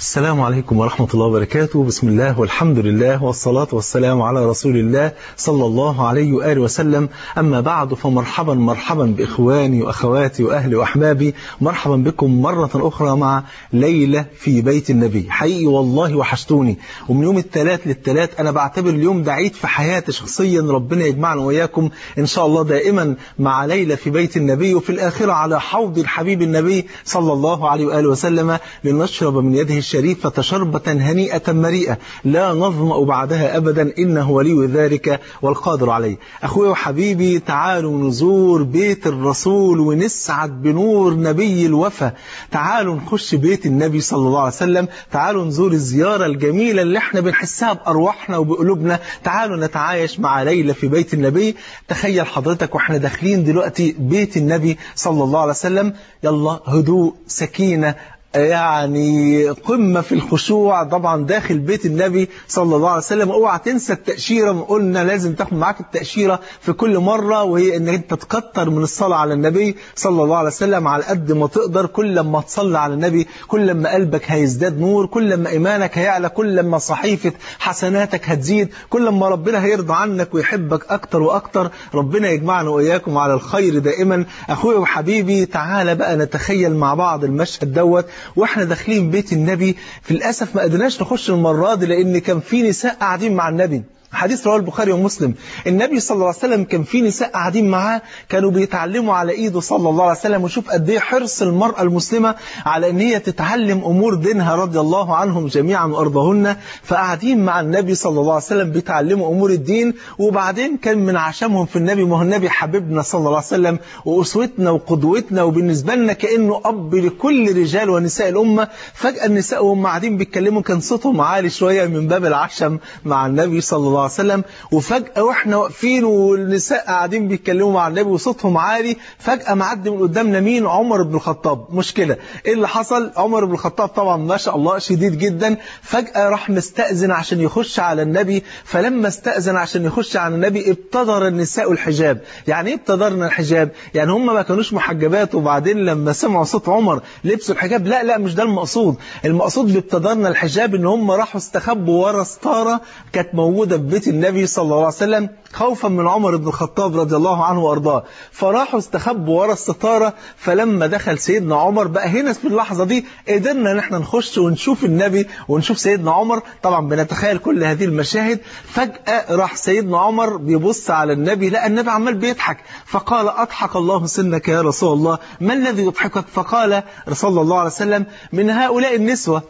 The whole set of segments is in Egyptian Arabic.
السلام عليكم ورحمة الله وبركاته بسم الله والحمد لله والصلاة والسلام على رسول الله صلى الله عليه وآله وسلم أما بعد فمرحبا مرحبا بإخواني وأخواتي وأهلي وأحبابي مرحبا بكم مرة أخرى مع ليلة في بيت النبي حقيقي والله وحشتوني ومن يوم الثلاث للثلاث أنا بعتبر اليوم ده عيد في حياتي شخصيا ربنا يجمعنا وإياكم إن شاء الله دائما مع ليلة في بيت النبي وفي الآخرة على حوض الحبيب النبي صلى الله عليه وآله وسلم لنشرب من يده الشريفة شربة هنيئة مريئة لا نظمأ بعدها أبدا إنه ولي ذلك والقادر عليه أخوي وحبيبي تعالوا نزور بيت الرسول ونسعد بنور نبي الوفا تعالوا نخش بيت النبي صلى الله عليه وسلم تعالوا نزور الزيارة الجميلة اللي احنا بنحسها بأرواحنا وبقلوبنا تعالوا نتعايش مع ليلى في بيت النبي تخيل حضرتك واحنا داخلين دلوقتي بيت النبي صلى الله عليه وسلم يلا هدوء سكينة يعني قمة في الخشوع طبعا داخل بيت النبي صلى الله عليه وسلم اوعى تنسى التأشيرة قلنا لازم تاخد معاك التأشيرة في كل مرة وهي ان انت تكتر من الصلاة على النبي صلى الله عليه وسلم على قد ما تقدر كل ما تصلي على النبي كل ما قلبك هيزداد نور كل ما ايمانك هيعلى كل ما صحيفة حسناتك هتزيد كل ما ربنا هيرضى عنك ويحبك اكتر واكتر ربنا يجمعنا واياكم على الخير دائما اخويا وحبيبي تعالى بقى نتخيل مع بعض المشهد دوت واحنا داخلين بيت النبي في الأسف ما قدرناش نخش المرة دي لأن كان في نساء قاعدين مع النبي حديث رواه البخاري ومسلم النبي صلى الله عليه وسلم كان في نساء قاعدين معاه كانوا بيتعلموا على ايده صلى الله عليه وسلم وشوف قد ايه حرص المرأة المسلمة على ان هي تتعلم امور دينها رضي الله عنهم جميعا وارضاهن فقاعدين مع النبي صلى الله عليه وسلم بيتعلموا امور الدين وبعدين كان من عشمهم في النبي ما هو النبي حبيبنا صلى الله عليه وسلم واسوتنا وقدوتنا وبالنسبه لنا كانه اب لكل رجال ونساء الامه فجاه النساء وهم قاعدين بيتكلموا كان صوتهم عالي شويه من باب العشم مع النبي صلى الله عليه وسلم وفجأة واحنا واقفين والنساء قاعدين بيتكلموا مع النبي وصوتهم عالي فجأة معدي من قدامنا مين عمر بن الخطاب مشكلة ايه اللي حصل عمر بن الخطاب طبعا ما شاء الله شديد جدا فجأة راح مستأذن عشان يخش على النبي فلما استأذن عشان يخش على النبي ابتدر النساء الحجاب يعني ايه ابتدرنا الحجاب يعني هم ما كانوش محجبات وبعدين لما سمعوا صوت عمر لبسوا الحجاب لا لا مش ده المقصود المقصود بابتدرنا الحجاب ان هم راحوا استخبوا ورا ستارة كانت موجودة في بيت النبي صلى الله عليه وسلم خوفا من عمر بن الخطاب رضي الله عنه وارضاه فراحوا استخبوا ورا الستاره فلما دخل سيدنا عمر بقى هنا في اللحظه دي قدرنا ان احنا نخش ونشوف النبي ونشوف سيدنا عمر طبعا بنتخيل كل هذه المشاهد فجاه راح سيدنا عمر بيبص على النبي لقى النبي عمال بيضحك فقال اضحك الله سنك يا رسول الله ما الذي يضحكك فقال صلى الله عليه وسلم من هؤلاء النسوه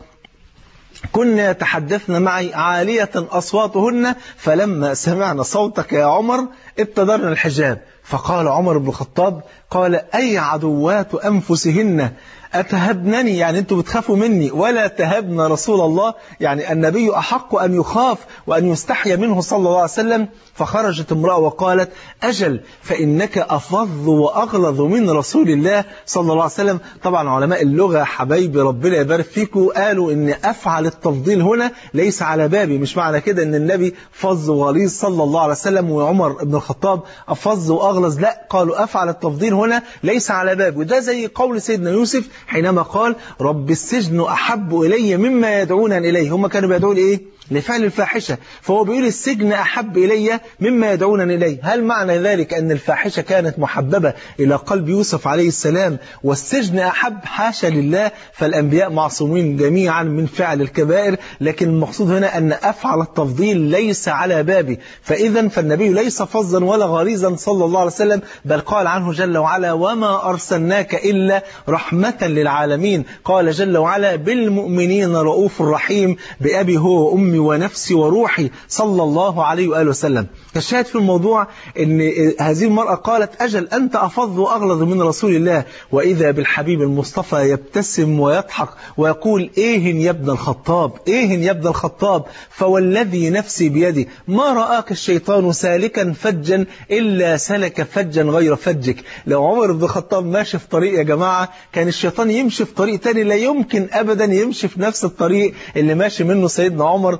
كنا يتحدثن معي عالية أصواتهن فلما سمعنا صوتك يا عمر ابتدرنا الحجاب فقال عمر بن الخطاب قال أي عدوات أنفسهن أتهبنني يعني أنتم بتخافوا مني ولا تهبن رسول الله يعني النبي أحق أن يخاف وأن يستحي منه صلى الله عليه وسلم فخرجت امرأة وقالت أجل فإنك أفظ وأغلظ من رسول الله صلى الله عليه وسلم طبعا علماء اللغة حبايبي ربنا يبارك فيكم قالوا إن أفعل التفضيل هنا ليس على بابي مش معنى كده إن النبي فظ وغليظ صلى الله عليه وسلم وعمر بن الخطاب أفظ وأغلظ لا قالوا أفعل التفضيل هنا ليس على بابي وده زي قول سيدنا يوسف حينما قال رب السجن أحب إلي مما يدعون إليه هم كانوا بيدعون إيه لفعل الفاحشة فهو بيقول السجن أحب إلي مما يدعونني إليه هل معنى ذلك أن الفاحشة كانت محببة إلى قلب يوسف عليه السلام والسجن أحب حاشا لله فالأنبياء معصومين جميعا من فعل الكبائر لكن المقصود هنا أن أفعل التفضيل ليس على بابي فإذا فالنبي ليس فظا ولا غليظا صلى الله عليه وسلم بل قال عنه جل وعلا وما أرسلناك إلا رحمة للعالمين قال جل وعلا بالمؤمنين رؤوف رحيم بأبي هو وأمي ونفسي وروحي صلى الله عليه وآله وسلم الشاهد في الموضوع أن هذه المرأة قالت أجل أنت أفض وأغلظ من رسول الله وإذا بالحبيب المصطفى يبتسم ويضحك ويقول إيه يا ابن الخطاب إيه يا ابن الخطاب فوالذي نفسي بيدي ما رآك الشيطان سالكا فجا إلا سلك فجا غير فجك لو عمر بن الخطاب ماشي في طريق يا جماعة كان الشيطان يمشي في طريق تاني لا يمكن أبدا يمشي في نفس الطريق اللي ماشي منه سيدنا عمر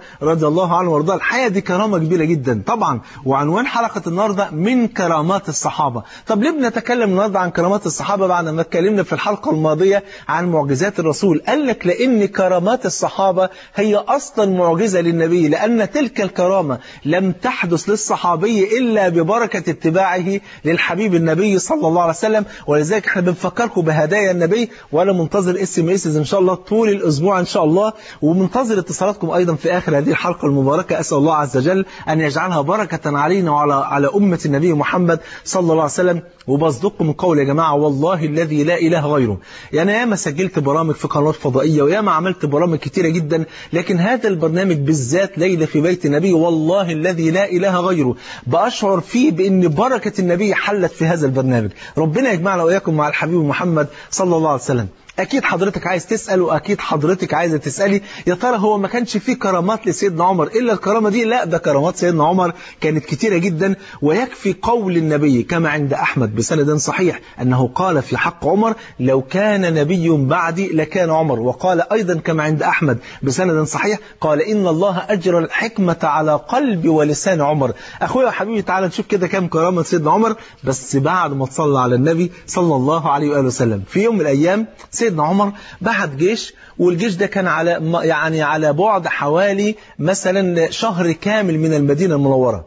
رضي الله عنه وارضاه الحقيقة دي كرامة كبيرة جدا طبعا وعنوان حلقة النهاردة من كرامات الصحابة طب ليه بنتكلم النهاردة عن كرامات الصحابة بعد ما اتكلمنا في الحلقة الماضية عن معجزات الرسول قال لك لأن كرامات الصحابة هي أصلا معجزة للنبي لأن تلك الكرامة لم تحدث للصحابي إلا ببركة اتباعه للحبيب النبي صلى الله عليه وسلم ولذلك احنا بنفكركم بهدايا النبي وأنا منتظر اس ام اس إن شاء الله طول الأسبوع إن شاء الله ومنتظر اتصالاتكم أيضا في آخر هذه الحلقة المباركة أسأل الله عز وجل أن يجعلها بركة علينا وعلى على أمة النبي محمد صلى الله عليه وسلم وبصدقكم من قول يا جماعة والله الذي لا إله غيره يعني ياما سجلت برامج في قنوات فضائية وياما عملت برامج كتيرة جدا لكن هذا البرنامج بالذات ليلة في بيت النبي والله الذي لا إله غيره بأشعر فيه بأن بركة النبي حلت في هذا البرنامج ربنا يجمعنا وإياكم مع الحبيب محمد صلى الله عليه وسلم أكيد حضرتك عايز تسأل وأكيد حضرتك عايزة تسألي يا ترى هو ما كانش فيه كرامات لسيدنا عمر إلا الكرامة دي لا ده كرامات سيدنا عمر كانت كتيرة جدا ويكفي قول النبي كما عند أحمد بسند صحيح أنه قال في حق عمر لو كان نبي بعدي لكان عمر وقال أيضا كما عند أحمد بسند صحيح قال إن الله أجرى الحكمة على قلب ولسان عمر أخويا وحبيبي تعالى نشوف كده كام كرامة سيدنا عمر بس بعد ما تصلى على النبي صلى الله عليه وآله وسلم في يوم من الأيام سيدنا عمر بعت جيش والجيش ده كان على يعني على بعد حوالي مثلا شهر كامل من المدينة المنورة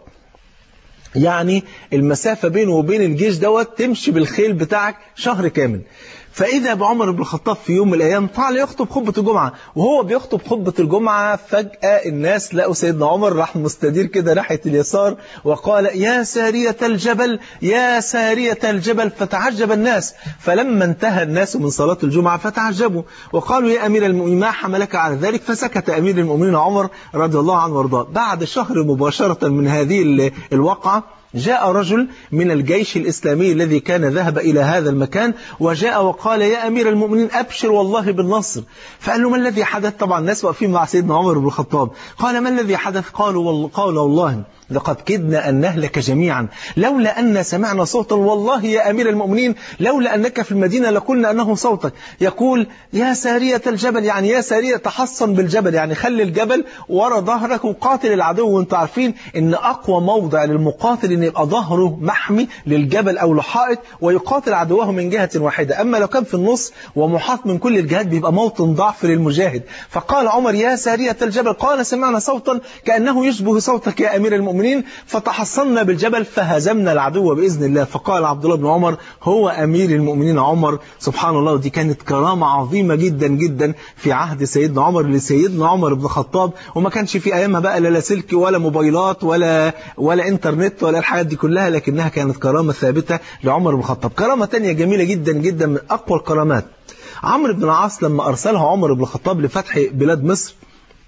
يعني المسافة بينه وبين الجيش دوت تمشي بالخيل بتاعك شهر كامل فإذا بعمر بن الخطاب في يوم من الأيام طلع يخطب خطبة الجمعة وهو بيخطب خطبة الجمعة فجأة الناس لقوا سيدنا عمر راح مستدير كده ناحية اليسار وقال يا سارية الجبل يا سارية الجبل فتعجب الناس فلما انتهى الناس من صلاة الجمعة فتعجبوا وقالوا يا أمير المؤمنين ما حملك على ذلك فسكت أمير المؤمنين عمر رضي الله عنه وارضاه بعد شهر مباشرة من هذه الواقعة جاء رجل من الجيش الإسلامي الذي كان ذهب إلى هذا المكان وجاء وقال يا أمير المؤمنين أبشر والله بالنصر فقال له ما الذي حدث طبعا الناس واقفين مع سيدنا عمر بن الخطاب قال ما الذي حدث قالوا والله, قال والله لقد كدنا أن نهلك جميعا لولا أن سمعنا صوتا والله يا أمير المؤمنين لولا أنك في المدينة لقلنا أنه صوتك يقول يا سارية الجبل يعني يا سارية تحصن بالجبل يعني خلي الجبل ورا ظهرك وقاتل العدو وانت عارفين ان أقوى موضع للمقاتل ان يبقى ظهره محمي للجبل أو لحائط ويقاتل عدوه من جهة واحدة أما لو كان في النص ومحاط من كل الجهات بيبقى موطن ضعف للمجاهد فقال عمر يا سارية الجبل قال سمعنا صوتا كأنه يشبه صوتك يا أمير المؤمنين المؤمنين فتحصلنا بالجبل فهزمنا العدو بإذن الله فقال عبد الله بن عمر هو أمير المؤمنين عمر سبحان الله ودي كانت كرامة عظيمة جدا جدا في عهد سيدنا عمر لسيدنا عمر بن الخطاب وما كانش في أيامها بقى لا سلك ولا موبايلات ولا ولا انترنت ولا الحاجات دي كلها لكنها كانت كرامة ثابتة لعمر بن الخطاب كرامة تانية جميلة جدا جدا من أقوى الكرامات عمرو بن العاص لما أرسلها عمر بن الخطاب لفتح بلاد مصر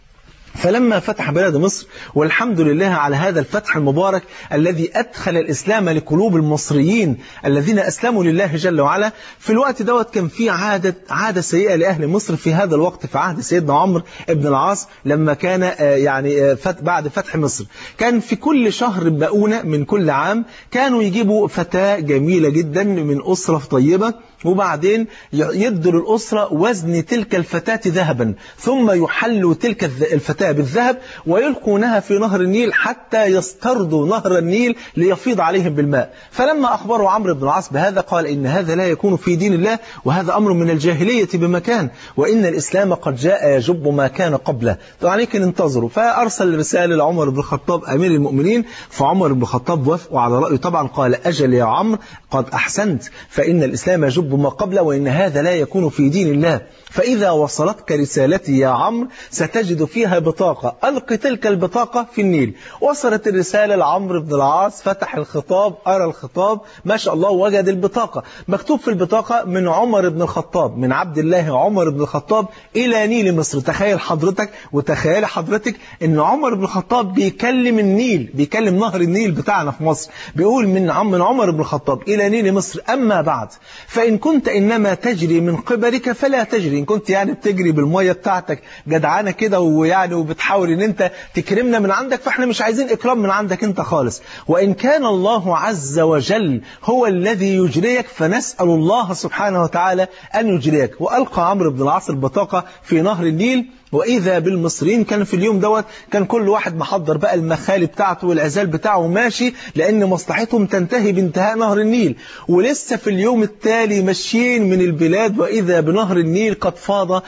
فلما فتح بلاد مصر والحمد لله على هذا الفتح المبارك الذي أدخل الإسلام لقلوب المصريين الذين أسلموا لله جل وعلا في الوقت دوت كان في عادة عادة سيئة لأهل مصر في هذا الوقت في عهد سيدنا عمرو بن العاص لما كان يعني بعد فتح مصر كان في كل شهر مؤونة من كل عام كانوا يجيبوا فتاة جميلة جدا من أسرة طيبة وبعدين يدوا للأسرة وزن تلك الفتاة ذهبا ثم يحلوا تلك الفتاة بالذهب ويلقونها في نهر النيل حتى يسترضوا نهر النيل ليفيض عليهم بالماء فلما أخبروا عمرو بن العاص بهذا قال إن هذا لا يكون في دين الله وهذا أمر من الجاهلية بمكان وإن الإسلام قد جاء يجب ما كان قبله فعليكم انتظروا فأرسل رسالة لعمر بن الخطاب أمير المؤمنين فعمر بن الخطاب وافق على رأيه طبعا قال أجل يا عمرو قد أحسنت فإن الإسلام يجب ما قبله وإن هذا لا يكون في دين الله فإذا وصلتك رسالتي يا عمرو ستجد فيها بطاقة ألق تلك البطاقة في النيل وصلت الرسالة لعمرو بن العاص فتح الخطاب أرى الخطاب ما شاء الله وجد البطاقة مكتوب في البطاقة من عمر بن الخطاب من عبد الله عمر بن الخطاب إلى نيل مصر تخيل حضرتك وتخيل حضرتك أن عمر بن الخطاب بيكلم النيل بيكلم نهر النيل بتاعنا في مصر بيقول من عم من عمر بن الخطاب إلى نيل مصر أما بعد فإن وإن كنت إنما تجري من قبلك فلا تجري إن كنت يعني بتجري بالمية بتاعتك جدعانة كده ويعني وبتحاول إن أنت تكرمنا من عندك فإحنا مش عايزين إكرام من عندك أنت خالص وإن كان الله عز وجل هو الذي يجريك فنسأل الله سبحانه وتعالى أن يجريك وألقى عمرو بن العاص البطاقة في نهر النيل وإذا بالمصريين كان في اليوم دوت كان كل واحد محضر بقى المخالي بتاعته والعزال بتاعه ماشي لأن مصلحتهم تنتهي بانتهاء نهر النيل ولسه في اليوم التالي ماشيين من البلاد وإذا بنهر النيل قد فاض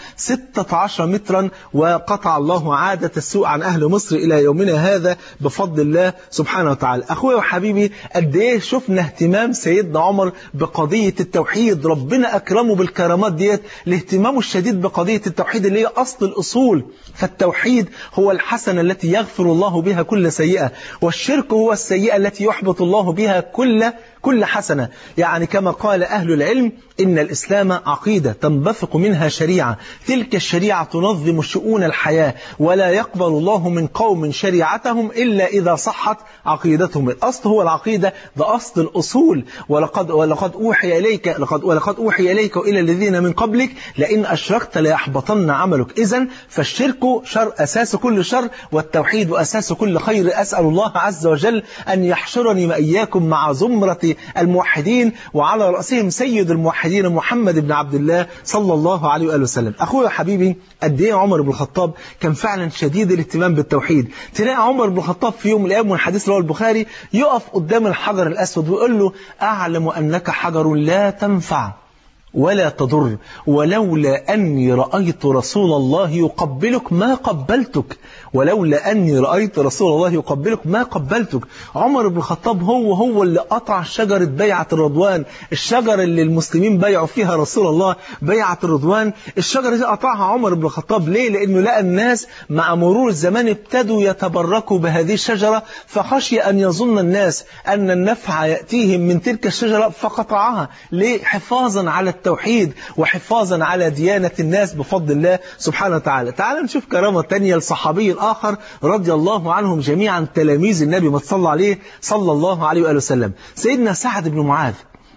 16 مترا وقطع الله عادة السوء عن أهل مصر إلى يومنا هذا بفضل الله سبحانه وتعالى أخويا وحبيبي قد إيه شفنا اهتمام سيدنا عمر بقضية التوحيد ربنا أكرمه بالكرامات ديت لاهتمامه الشديد بقضية التوحيد اللي هي أصل الأصول الأصول فالتوحيد هو الحسنة التي يغفر الله بها كل سيئة والشرك هو السيئة التي يحبط الله بها كل كل حسنة يعني كما قال أهل العلم إن الإسلام عقيدة تنبثق منها شريعة تلك الشريعة تنظم شؤون الحياة ولا يقبل الله من قوم شريعتهم إلا إذا صحت عقيدتهم الأصل هو العقيدة ده أصل الأصول ولقد, ولقد أوحي إليك لقد ولقد أوحي إليك وإلى الذين من قبلك لئن أشركت ليحبطن عملك إذا فالشرك شر أساس كل شر والتوحيد أساس كل خير أسأل الله عز وجل أن يحشرني وإياكم مع زمرة الموحدين وعلى رأسهم سيد الموحدين محمد بن عبد الله صلى الله عليه وآله وسلم أخويا حبيبي قد ايه عمر بن الخطاب كان فعلا شديد الاهتمام بالتوحيد تلاقي عمر بن الخطاب في يوم من الأيام والحديث اللي هو البخاري يقف قدام الحجر الأسود ويقول له أعلم أنك حجر لا تنفع ولا تضر ولولا أني رأيت رسول الله يقبلك ما قبلتك ولولا أني رأيت رسول الله يقبلك ما قبلتك عمر بن الخطاب هو هو اللي قطع شجرة بيعة الرضوان الشجرة اللي المسلمين بيعوا فيها رسول الله بيعة الرضوان الشجرة دي قطعها عمر بن الخطاب ليه لأنه لقى الناس مع مرور الزمان ابتدوا يتبركوا بهذه الشجرة فخشي أن يظن الناس أن النفع يأتيهم من تلك الشجرة فقطعها ليه حفاظا على التوحيد وحفاظا على ديانة الناس بفضل الله سبحانه وتعالى تعال نشوف كرامة تانية لصحابي الآخر رضي الله عنهم جميعا تلاميذ النبي ما تصلى عليه صلى الله عليه وآله وسلم سيدنا سعد بن معاذ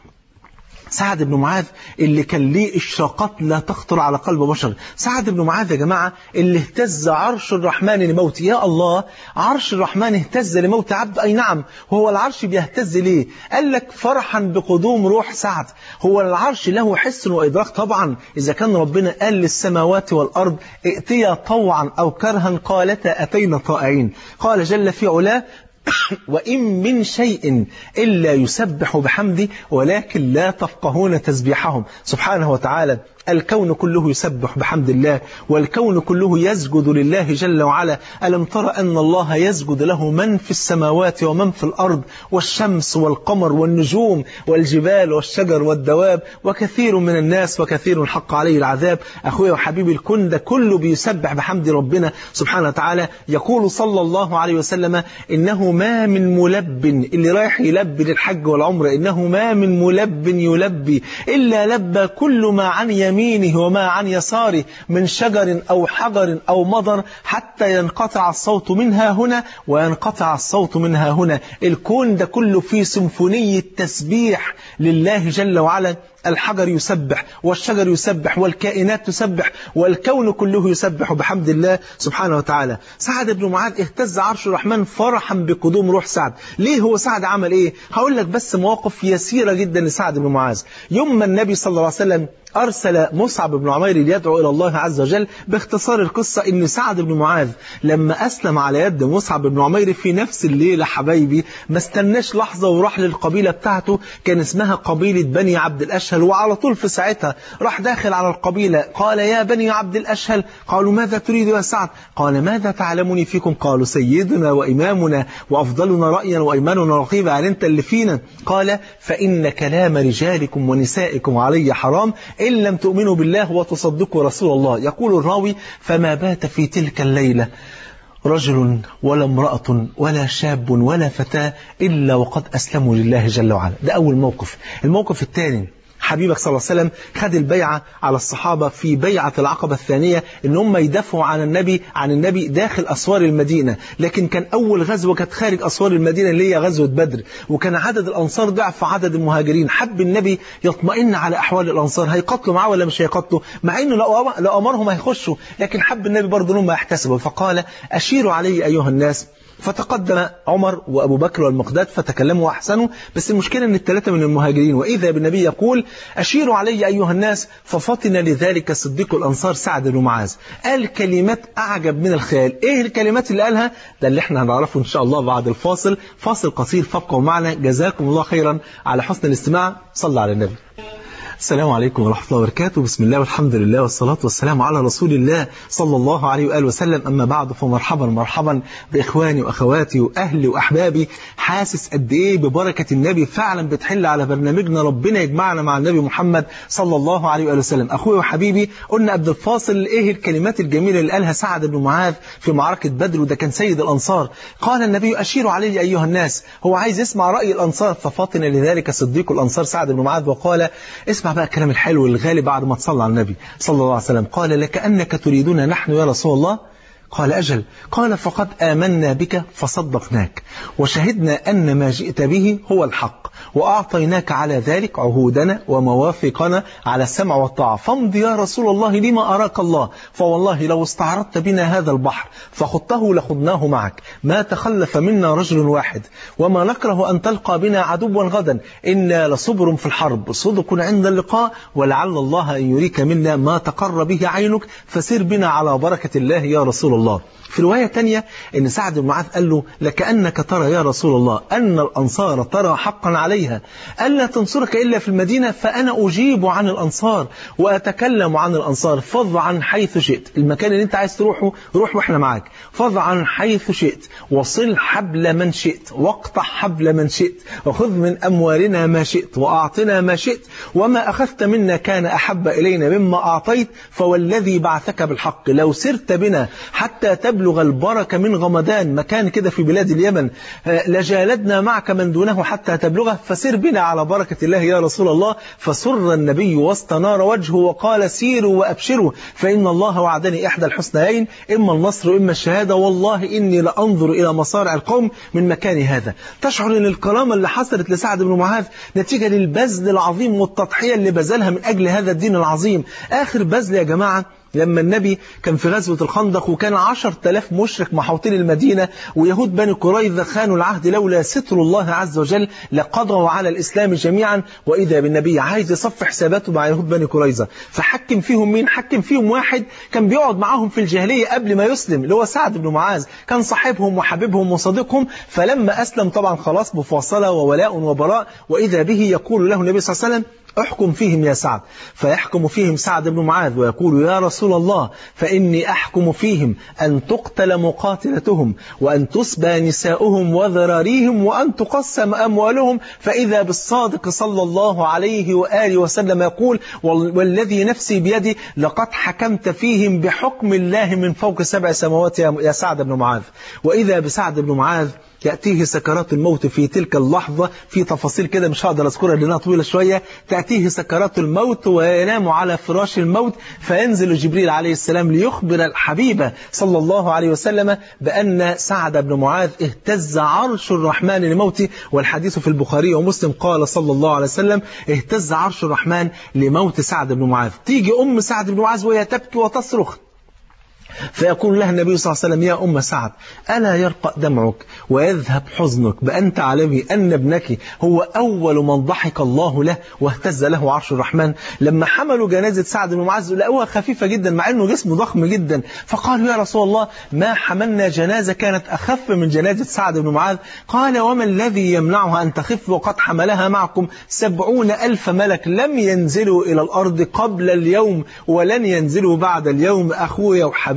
سعد بن معاذ اللي كان ليه إشراقات لا تخطر على قلب بشر سعد بن معاذ يا جماعة اللي اهتز عرش الرحمن لموت يا الله عرش الرحمن اهتز لموت عبد أي نعم هو العرش بيهتز ليه قال لك فرحا بقدوم روح سعد هو العرش له حس وإدراك طبعا إذا كان ربنا قال للسماوات والأرض ائتيا طوعا أو كرها قالتا أتينا طائعين قال جل في علاه وإن من شيء إلا يسبح بحمده ولكن لا تفقهون تسبيحهم سبحانه وتعالى الكون كله يسبح بحمد الله والكون كله يسجد لله جل وعلا ألم ترى أن الله يسجد له من في السماوات ومن في الأرض والشمس والقمر والنجوم والجبال والشجر والدواب وكثير من الناس وكثير حق عليه العذاب أخويا وحبيبي الكون ده كله بيسبح بحمد ربنا سبحانه وتعالى يقول صلى الله عليه وسلم إنه ما من ملب اللي رايح يلبي للحج والعمرة إنه ما من ملب يلبي إلا لبى كل ما عن يمينه وما عن يساره من شجر أو حجر أو مضر حتى ينقطع الصوت منها هنا وينقطع الصوت منها هنا الكون ده كله فيه سيمفونية تسبيح لله جل وعلا الحجر يسبح والشجر يسبح والكائنات تسبح والكون كله يسبح بحمد الله سبحانه وتعالى سعد بن معاذ اهتز عرش الرحمن فرحا بقدوم روح سعد ليه هو سعد عمل ايه هقول لك بس مواقف يسيرة جدا لسعد بن معاذ يوم ما النبي صلى الله عليه وسلم أرسل مصعب بن عمير ليدعو إلى الله عز وجل باختصار القصة إن سعد بن معاذ لما أسلم على يد مصعب بن عمير في نفس الليلة حبايبي ما استناش لحظة وراح للقبيلة بتاعته كان اسمها قبيلة بني عبد الأشهل وعلى طول في ساعتها راح داخل على القبيلة قال يا بني عبد الأشهل قالوا ماذا تريد يا سعد قال ماذا تعلمني فيكم قالوا سيدنا وإمامنا وأفضلنا رأيا وإيماننا رقيبا يعني أنت اللي فينا قال فإن كلام رجالكم ونسائكم علي حرام إن لم تؤمنوا بالله وتصدقوا رسول الله يقول الراوي فما بات في تلك الليلة رجل ولا امرأة ولا شاب ولا فتاة إلا وقد أسلموا لله جل وعلا ده أول موقف الموقف الثاني حبيبك صلى الله عليه وسلم خد البيعة على الصحابة في بيعة العقبة الثانية ان هم يدافعوا عن النبي عن النبي داخل أسوار المدينة لكن كان أول غزوة كانت خارج أسوار المدينة اللي هي غزوة بدر وكان عدد الأنصار ضعف عدد المهاجرين حب النبي يطمئن على أحوال الأنصار هيقتلوا معاه ولا مش هيقتلوا مع إنه لو لو أمرهم هيخشوا لكن حب النبي برضه انهم يحتسبوا فقال أشيروا علي أيها الناس فتقدم عمر وأبو بكر والمقداد فتكلموا وأحسنوا بس المشكلة أن الثلاثة من المهاجرين وإذا بالنبي يقول أشيروا علي أيها الناس ففطن لذلك صديق الأنصار سعد بن معاذ قال كلمات أعجب من الخيال إيه الكلمات اللي قالها ده اللي احنا هنعرفه إن شاء الله بعد الفاصل فاصل قصير فابقوا معنا جزاكم الله خيرا على حسن الاستماع صلى على النبي السلام عليكم ورحمة الله وبركاته بسم الله والحمد لله والصلاة والسلام على رسول الله صلى الله عليه وآله وسلم أما بعد فمرحبا مرحبا بإخواني وأخواتي وأهلي وأحبابي حاسس قد إيه ببركة النبي فعلا بتحل على برنامجنا ربنا يجمعنا مع النبي محمد صلى الله عليه وآله وسلم أخوي وحبيبي قلنا قبل الفاصل إيه الكلمات الجميلة اللي قالها سعد بن معاذ في معركة بدر وده كان سيد الأنصار قال النبي أشيروا علي أيها الناس هو عايز يسمع رأي الأنصار ففاطن لذلك صديق الأنصار سعد بن معاذ وقال اسمع بقى الكلام الحلو الغالي بعد ما تصلى على النبي صلى الله عليه وسلم قال لكأنك تريدون نحن يا رسول الله قال أجل قال فقد آمنا بك فصدقناك وشهدنا أن ما جئت به هو الحق وأعطيناك على ذلك عهودنا وموافقنا على السمع والطاعة فامض يا رسول الله لما أراك الله فوالله لو استعرضت بنا هذا البحر فخضته لخضناه معك ما تخلف منا رجل واحد وما نكره أن تلقى بنا عدوا غدا إنا لصبر في الحرب صدق عند اللقاء ولعل الله أن يريك منا ما تقر به عينك فسر بنا على بركة الله يا رسول الله في رواية تانية ان سعد بن معاذ قال له لكأنك ترى يا رسول الله أن الأنصار ترى حقا عليها ألا تنصرك إلا في المدينة فأنا أجيب عن الأنصار وأتكلم عن الأنصار فض عن حيث شئت المكان اللي أنت عايز تروحه روح وإحنا معاك فض عن حيث شئت وصل حبل من شئت واقطع حبل من شئت وخذ من أموالنا ما شئت وأعطنا ما شئت وما أخذت منا كان أحب إلينا مما أعطيت فوالذي بعثك بالحق لو سرت بنا حتى تبلغ البركة من غمدان مكان كده في بلاد اليمن لجالدنا معك من دونه حتى تبلغه فسر بنا على بركة الله يا رسول الله فسر النبي واستنار وجهه وقال سيروا وأبشروا فإن الله وعدني إحدى الحسنيين إما النصر وإما الشهادة والله إني لأنظر إلى مصارع القوم من مكان هذا تشعر أن الكرامة اللي حصلت لسعد بن معاذ نتيجة للبذل العظيم والتضحية اللي بذلها من أجل هذا الدين العظيم آخر بذل يا جماعة لما النبي كان في غزوة الخندق وكان عشر تلاف مشرك محوطين المدينة ويهود بني قريظة خانوا العهد لولا ستر الله عز وجل لقضوا على الإسلام جميعا وإذا بالنبي عايز يصف حساباته مع يهود بني قريظة فحكم فيهم مين حكم فيهم واحد كان بيقعد معاهم في الجاهلية قبل ما يسلم اللي هو سعد بن معاذ كان صاحبهم وحبيبهم وصديقهم فلما أسلم طبعا خلاص مفاصلة وولاء وبراء وإذا به يقول له النبي صلى الله عليه وسلم احكم فيهم يا سعد فيحكم فيهم سعد بن معاذ ويقول يا رسول الله فإني أحكم فيهم أن تقتل مقاتلتهم وأن تسبى نساؤهم وذراريهم وأن تقسم أموالهم فإذا بالصادق صلى الله عليه وآله وسلم يقول والذي نفسي بيدي لقد حكمت فيهم بحكم الله من فوق سبع سماوات يا سعد بن معاذ وإذا بسعد بن معاذ يأتيه سكرات الموت في تلك اللحظة في تفاصيل كده مش هقدر أذكرها لأنها طويلة شوية تأتيه سكرات الموت وينام على فراش الموت فينزل جبريل عليه السلام ليخبر الحبيب صلى الله عليه وسلم بأن سعد بن معاذ اهتز عرش الرحمن لموته والحديث في البخاري ومسلم قال صلى الله عليه وسلم اهتز عرش الرحمن لموت سعد بن معاذ تيجي أم سعد بن معاذ وهي تبكي وتصرخ فيقول لها النبي صلى الله عليه وسلم يا أم سعد ألا يرقى دمعك ويذهب حزنك بأن تعلمي أن ابنك هو أول من ضحك الله له واهتز له عرش الرحمن لما حملوا جنازة سعد بن معاذ لقوها خفيفة جدا مع أنه جسمه ضخم جدا فقالوا يا رسول الله ما حملنا جنازة كانت أخف من جنازة سعد بن معاذ قال وما الذي يمنعها أن تخف وقد حملها معكم سبعون ألف ملك لم ينزلوا إلى الأرض قبل اليوم ولن ينزلوا بعد اليوم أخويا وحبيبي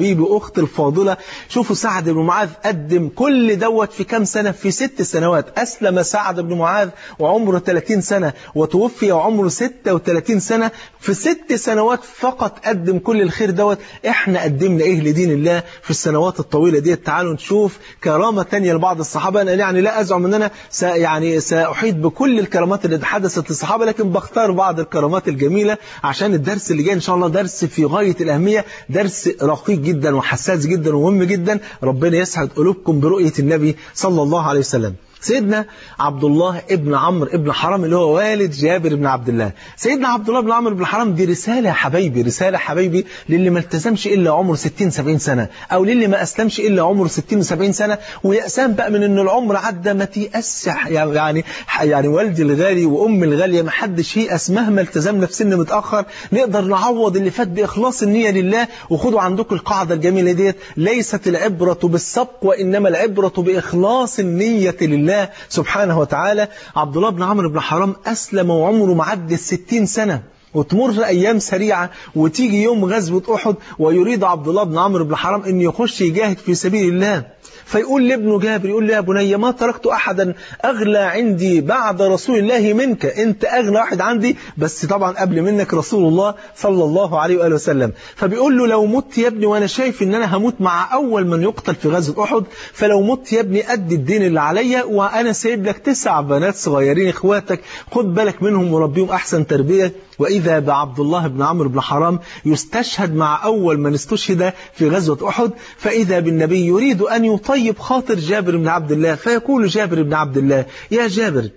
حبيبي واختي الفاضله شوفوا سعد بن معاذ قدم كل دوت في كام سنه في ست سنوات اسلم سعد بن معاذ وعمره 30 سنه وتوفي وعمره 36 سنه في ست سنوات فقط قدم كل الخير دوت احنا قدمنا ايه لدين الله في السنوات الطويله ديت تعالوا نشوف كرامه ثانيه لبعض الصحابه انا يعني لا ازعم ان انا س يعني ساحيط بكل الكرامات اللي حدثت للصحابه لكن بختار بعض الكرامات الجميله عشان الدرس اللي جاي ان شاء الله درس في غايه الاهميه درس رقيق جدا وحساس جدا ومهم جدا ربنا يسعد قلوبكم برؤيه النبي صلى الله عليه وسلم سيدنا عبد الله ابن عمرو ابن حرام اللي هو والد جابر بن عبد الله سيدنا عبد الله بن عمرو بن حرام دي رسالة يا حبايبي رسالة حبايبي للي ما التزمش إلا عمره 60 70 سنة أو للي ما أسلمش إلا عمره 60 70 سنة ويأسان بقى من إن العمر عدى ما تيأسش يعني يعني والدي الغالي وأمي الغالية ما حدش ييأس مهما التزمنا في سن متأخر نقدر نعوض اللي فات بإخلاص النية لله وخدوا عندكم القاعدة الجميلة ديت ليست العبرة بالسبق وإنما العبرة بإخلاص النية لله الله سبحانه وتعالى عبد الله بن عمرو بن حرام أسلم وعمره معدي الستين سنة وتمر أيام سريعة وتيجي يوم غزوة أحد ويريد عبد الله بن عمرو بن حرام أن يخش يجاهد في سبيل الله فيقول لابنه جابر يقول له يا بني ما تركت أحدا أغلى عندي بعد رسول الله منك أنت أغلى واحد عندي بس طبعا قبل منك رسول الله صلى الله عليه وآله وسلم فبيقول له لو مت يا ابني وأنا شايف أن أنا هموت مع أول من يقتل في غزوة أحد فلو مت يا ابني أدي الدين اللي عليا وأنا سايب لك تسع بنات صغيرين إخواتك خد بالك منهم وربيهم أحسن تربية وإذا بعبد الله بن عمرو بن حرام يستشهد مع أول من استشهد في غزوة أحد فإذا بالنبي يريد أن يطيب خاطر جابر بن عبد الله فيقول جابر بن عبد الله يا جابر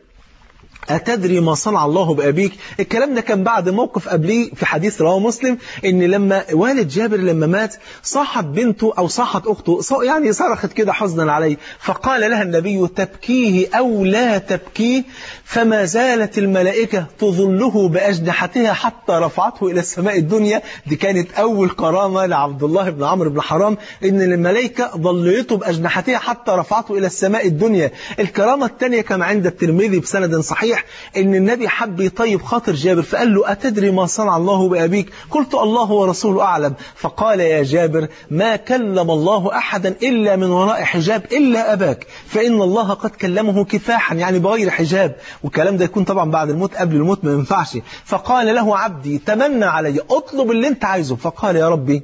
أتدري ما صنع الله بأبيك الكلام ده كان بعد موقف قبليه في حديث رواه مسلم إن لما والد جابر لما مات صاحت بنته أو صاحت أخته يعني صرخت كده حزنا عليه فقال لها النبي تبكيه أو لا تبكيه فما زالت الملائكة تظله بأجنحتها حتى رفعته إلى السماء الدنيا دي كانت أول كرامة لعبد الله بن عمرو بن حرام إن الملائكة ظليته بأجنحتها حتى رفعته إلى السماء الدنيا الكرامة الثانية كما عند الترمذي بسند صحيح ان النبي حب يطيب خاطر جابر فقال له أتدري ما صنع الله بأبيك قلت الله ورسوله أعلم فقال يا جابر ما كلم الله أحدا إلا من وراء حجاب إلا أباك فإن الله قد كلمه كفاحا يعني بغير حجاب والكلام ده يكون طبعا بعد الموت قبل الموت ما ينفعش فقال له عبدي تمنى علي اطلب اللي انت عايزه فقال يا ربي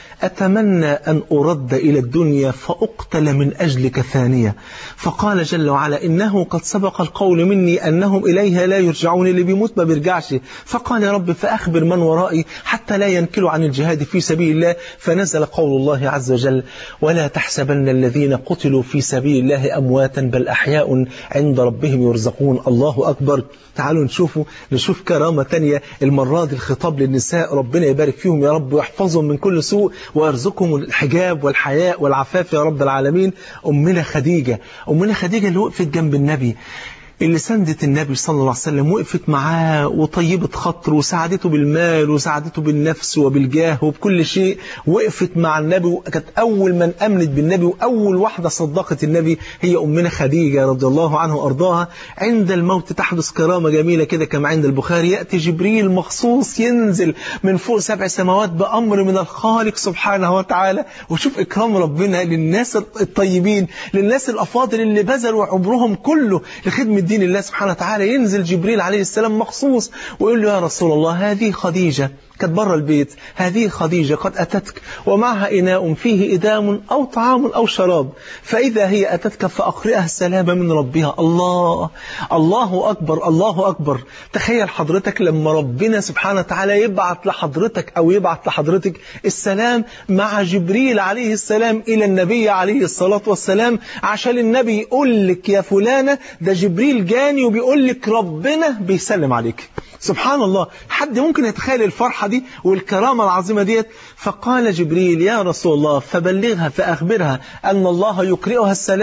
أتمنى أن أرد إلى الدنيا فأقتل من أجلك ثانية فقال جل وعلا إنه قد سبق القول مني أنهم إليها لا يرجعون اللي بيموت ما بيرجعش فقال يا رب فأخبر من ورائي حتى لا ينكلوا عن الجهاد في سبيل الله فنزل قول الله عز وجل ولا تحسبن الذين قتلوا في سبيل الله أمواتا بل أحياء عند ربهم يرزقون الله أكبر تعالوا نشوفوا نشوف كرامة تانية المرة دي الخطاب للنساء ربنا يبارك فيهم يا رب ويحفظهم من كل سوء ويرزقهم الحجاب والحياء والعفاف يا رب العالمين أمنا خديجة أمنا خديجة اللي وقفت جنب النبي اللي سندت النبي صلى الله عليه وسلم وقفت معاه وطيبت خطر وساعدته بالمال وساعدته بالنفس وبالجاه وبكل شيء وقفت مع النبي وكانت أول من أمنت بالنبي وأول واحدة صدقت النبي هي أمنا خديجة رضي الله عنه وأرضاها عند الموت تحدث كرامة جميلة كده كما عند البخاري يأتي جبريل مخصوص ينزل من فوق سبع سماوات بأمر من الخالق سبحانه وتعالى وشوف إكرام ربنا للناس الطيبين للناس الأفاضل اللي بذلوا عمرهم كله لخدمة دين الله سبحانه وتعالى ينزل جبريل عليه السلام مخصوص ويقول له يا رسول الله هذه خديجة كانت بره البيت هذه خديجة قد أتتك ومعها إناء فيه إدام أو طعام أو شراب فإذا هي أتتك فأقرئها السلام من ربها الله الله أكبر الله أكبر تخيل حضرتك لما ربنا سبحانه وتعالى يبعث لحضرتك أو يبعث لحضرتك السلام مع جبريل عليه السلام إلى النبي عليه الصلاة والسلام عشان النبي يقول لك يا فلانة ده جبريل جاني وبيقول لك ربنا بيسلم عليك سبحان الله حد ممكن يتخيل الفرحة دي والكرامة العظيمة ديت فقال جبريل يا رسول الله فبلغها فأخبرها أن الله يقرئها السلام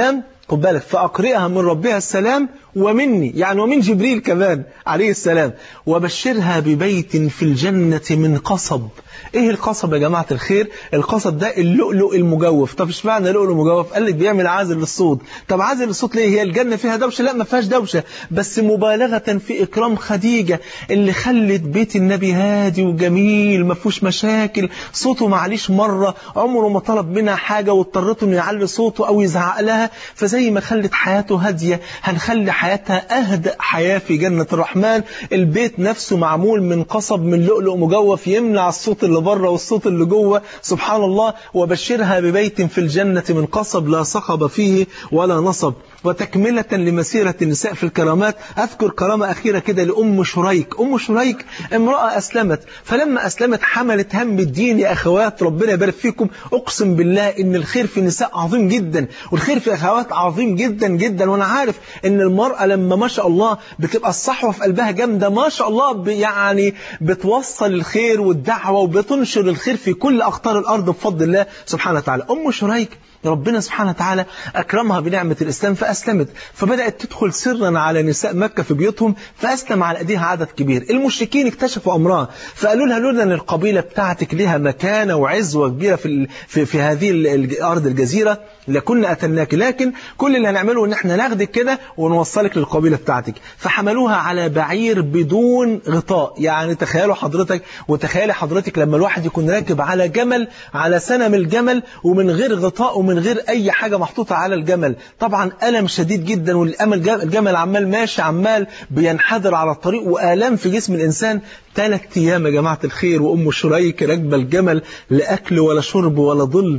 خد بالك فأقرئها من ربها السلام ومني يعني ومن جبريل كمان عليه السلام وبشرها ببيت في الجنة من قصب ايه القصب يا جماعة الخير القصب ده اللؤلؤ المجوف طب ايش معنى لؤلؤ مجوف قال لك بيعمل عازل للصوت طب عازل للصوت ليه هي الجنة فيها دوشة لا ما فيهاش دوشة بس مبالغة في إكرام خديجة اللي خلت بيت النبي هادي وجميل ما فيهوش مشاكل صوته معليش مرة عمره ما طلب منها حاجة واضطرته انه يعلي صوته او يزعق لها فزي ما خلت حياته هادية هنخلي حياتها أهدأ حياة في جنة الرحمن البيت نفسه معمول من قصب من لؤلؤ مجوف يمنع الصوت اللي بره والصوت اللي جوه سبحان الله وبشرها ببيت في الجنة من قصب لا صخب فيه ولا نصب وتكملة لمسيرة النساء في الكرامات أذكر كرامة أخيرة كده لأم شريك أم شريك امرأة أسلمت فلما أسلمت حملت هم الدين يا أخوات ربنا يبارك فيكم أقسم بالله إن الخير في النساء عظيم جدا والخير في أخوات عظيم جدا جدا وأنا عارف إن المرأة لما ما شاء الله بتبقى الصحوة في قلبها جامدة ما شاء الله يعني بتوصل الخير والدعوة وبتنشر الخير في كل أقطار الأرض بفضل الله سبحانه وتعالى أم شريك ربنا سبحانه وتعالى أكرمها بنعمة الإسلام فأسلمت فبدأت تدخل سرا على نساء مكة في بيوتهم فأسلم على أيديها عدد كبير المشركين اكتشفوا أمرها فقالوا لها لولا أن القبيلة بتاعتك لها مكانة وعزوة كبيرة في, في, في هذه الأرض الجزيرة لكنا أتناك لكن كل اللي هنعمله ان احنا ناخدك كده ونوصلك للقبيلة بتاعتك فحملوها على بعير بدون غطاء يعني تخيلوا حضرتك وتخيلي حضرتك لما الواحد يكون راكب على جمل على سنم الجمل ومن غير غطاء ومن غير أي حاجة محطوطة على الجمل طبعا ألم شديد جدا والأمل الجمل عمال ماشي عمال بينحدر على الطريق وآلام في جسم الإنسان ثلاث أيام يا جماعة الخير وأم شريك راكبة الجمل لأكل ولا شرب ولا ظل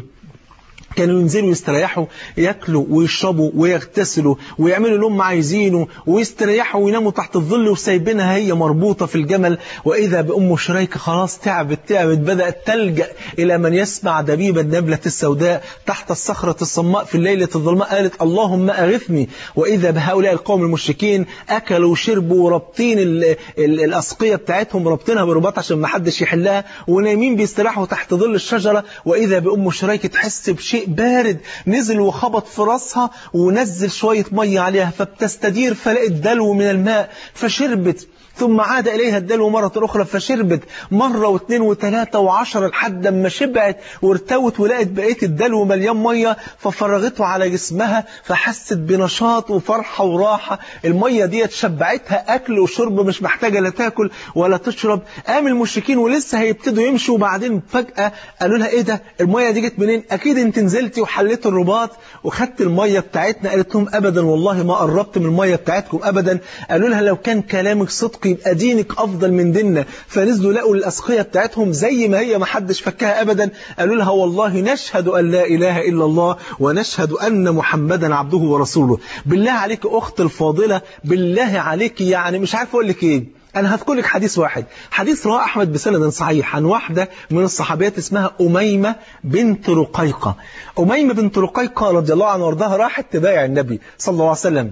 كانوا ينزلوا يستريحوا ياكلوا ويشربوا ويغتسلوا ويعملوا اللي هم عايزينه ويستريحوا ويناموا تحت الظل وسايبينها هي مربوطة في الجمل وإذا بأم شريك خلاص تعبت تعبت بدأت تلجأ إلى من يسمع دبيب النبلة السوداء تحت الصخرة الصماء في الليلة الظلماء قالت اللهم أغثني وإذا بهؤلاء القوم المشركين أكلوا وشربوا ورابطين الأسقية بتاعتهم رابطينها برباط عشان ما حدش يحلها ونايمين بيستريحوا تحت ظل الشجرة وإذا بأم شريك تحس بشيء بارد نزل وخبط في راسها ونزل شوية مية عليها فبتستدير فلقت دلو من الماء فشربت ثم عاد إليها الدلو مرة أخرى فشربت مرة واثنين وثلاثة وعشرة لحد ما شبعت وارتوت ولقت بقية الدلو مليان مية ففرغته على جسمها فحست بنشاط وفرحة وراحة المية دي شبعتها أكل وشرب مش محتاجة لا تاكل ولا تشرب قام المشركين ولسه هيبتدوا يمشوا وبعدين فجأة قالوا لها إيه ده المية دي جت منين أكيد أنت نزلتي وحليت الرباط وخدت المية بتاعتنا قالت لهم أبدا والله ما قربت من المية بتاعتكم أبدا قالوا لها لو كان كلامك صدق يبقى دينك أفضل من ديننا فنزلوا لقوا الأسقية بتاعتهم زي ما هي ما حدش فكها أبدا قالوا لها والله نشهد أن لا إله إلا الله ونشهد أن محمدا عبده ورسوله بالله عليك أخت الفاضلة بالله عليك يعني مش عارف أقول لك إيه أنا هذكر لك حديث واحد حديث رواه أحمد بسند صحيح عن واحدة من الصحابيات اسمها أميمة بنت رقيقة أميمة بنت رقيقة رضي الله عنها وارضاها راحت تبايع النبي صلى الله عليه وسلم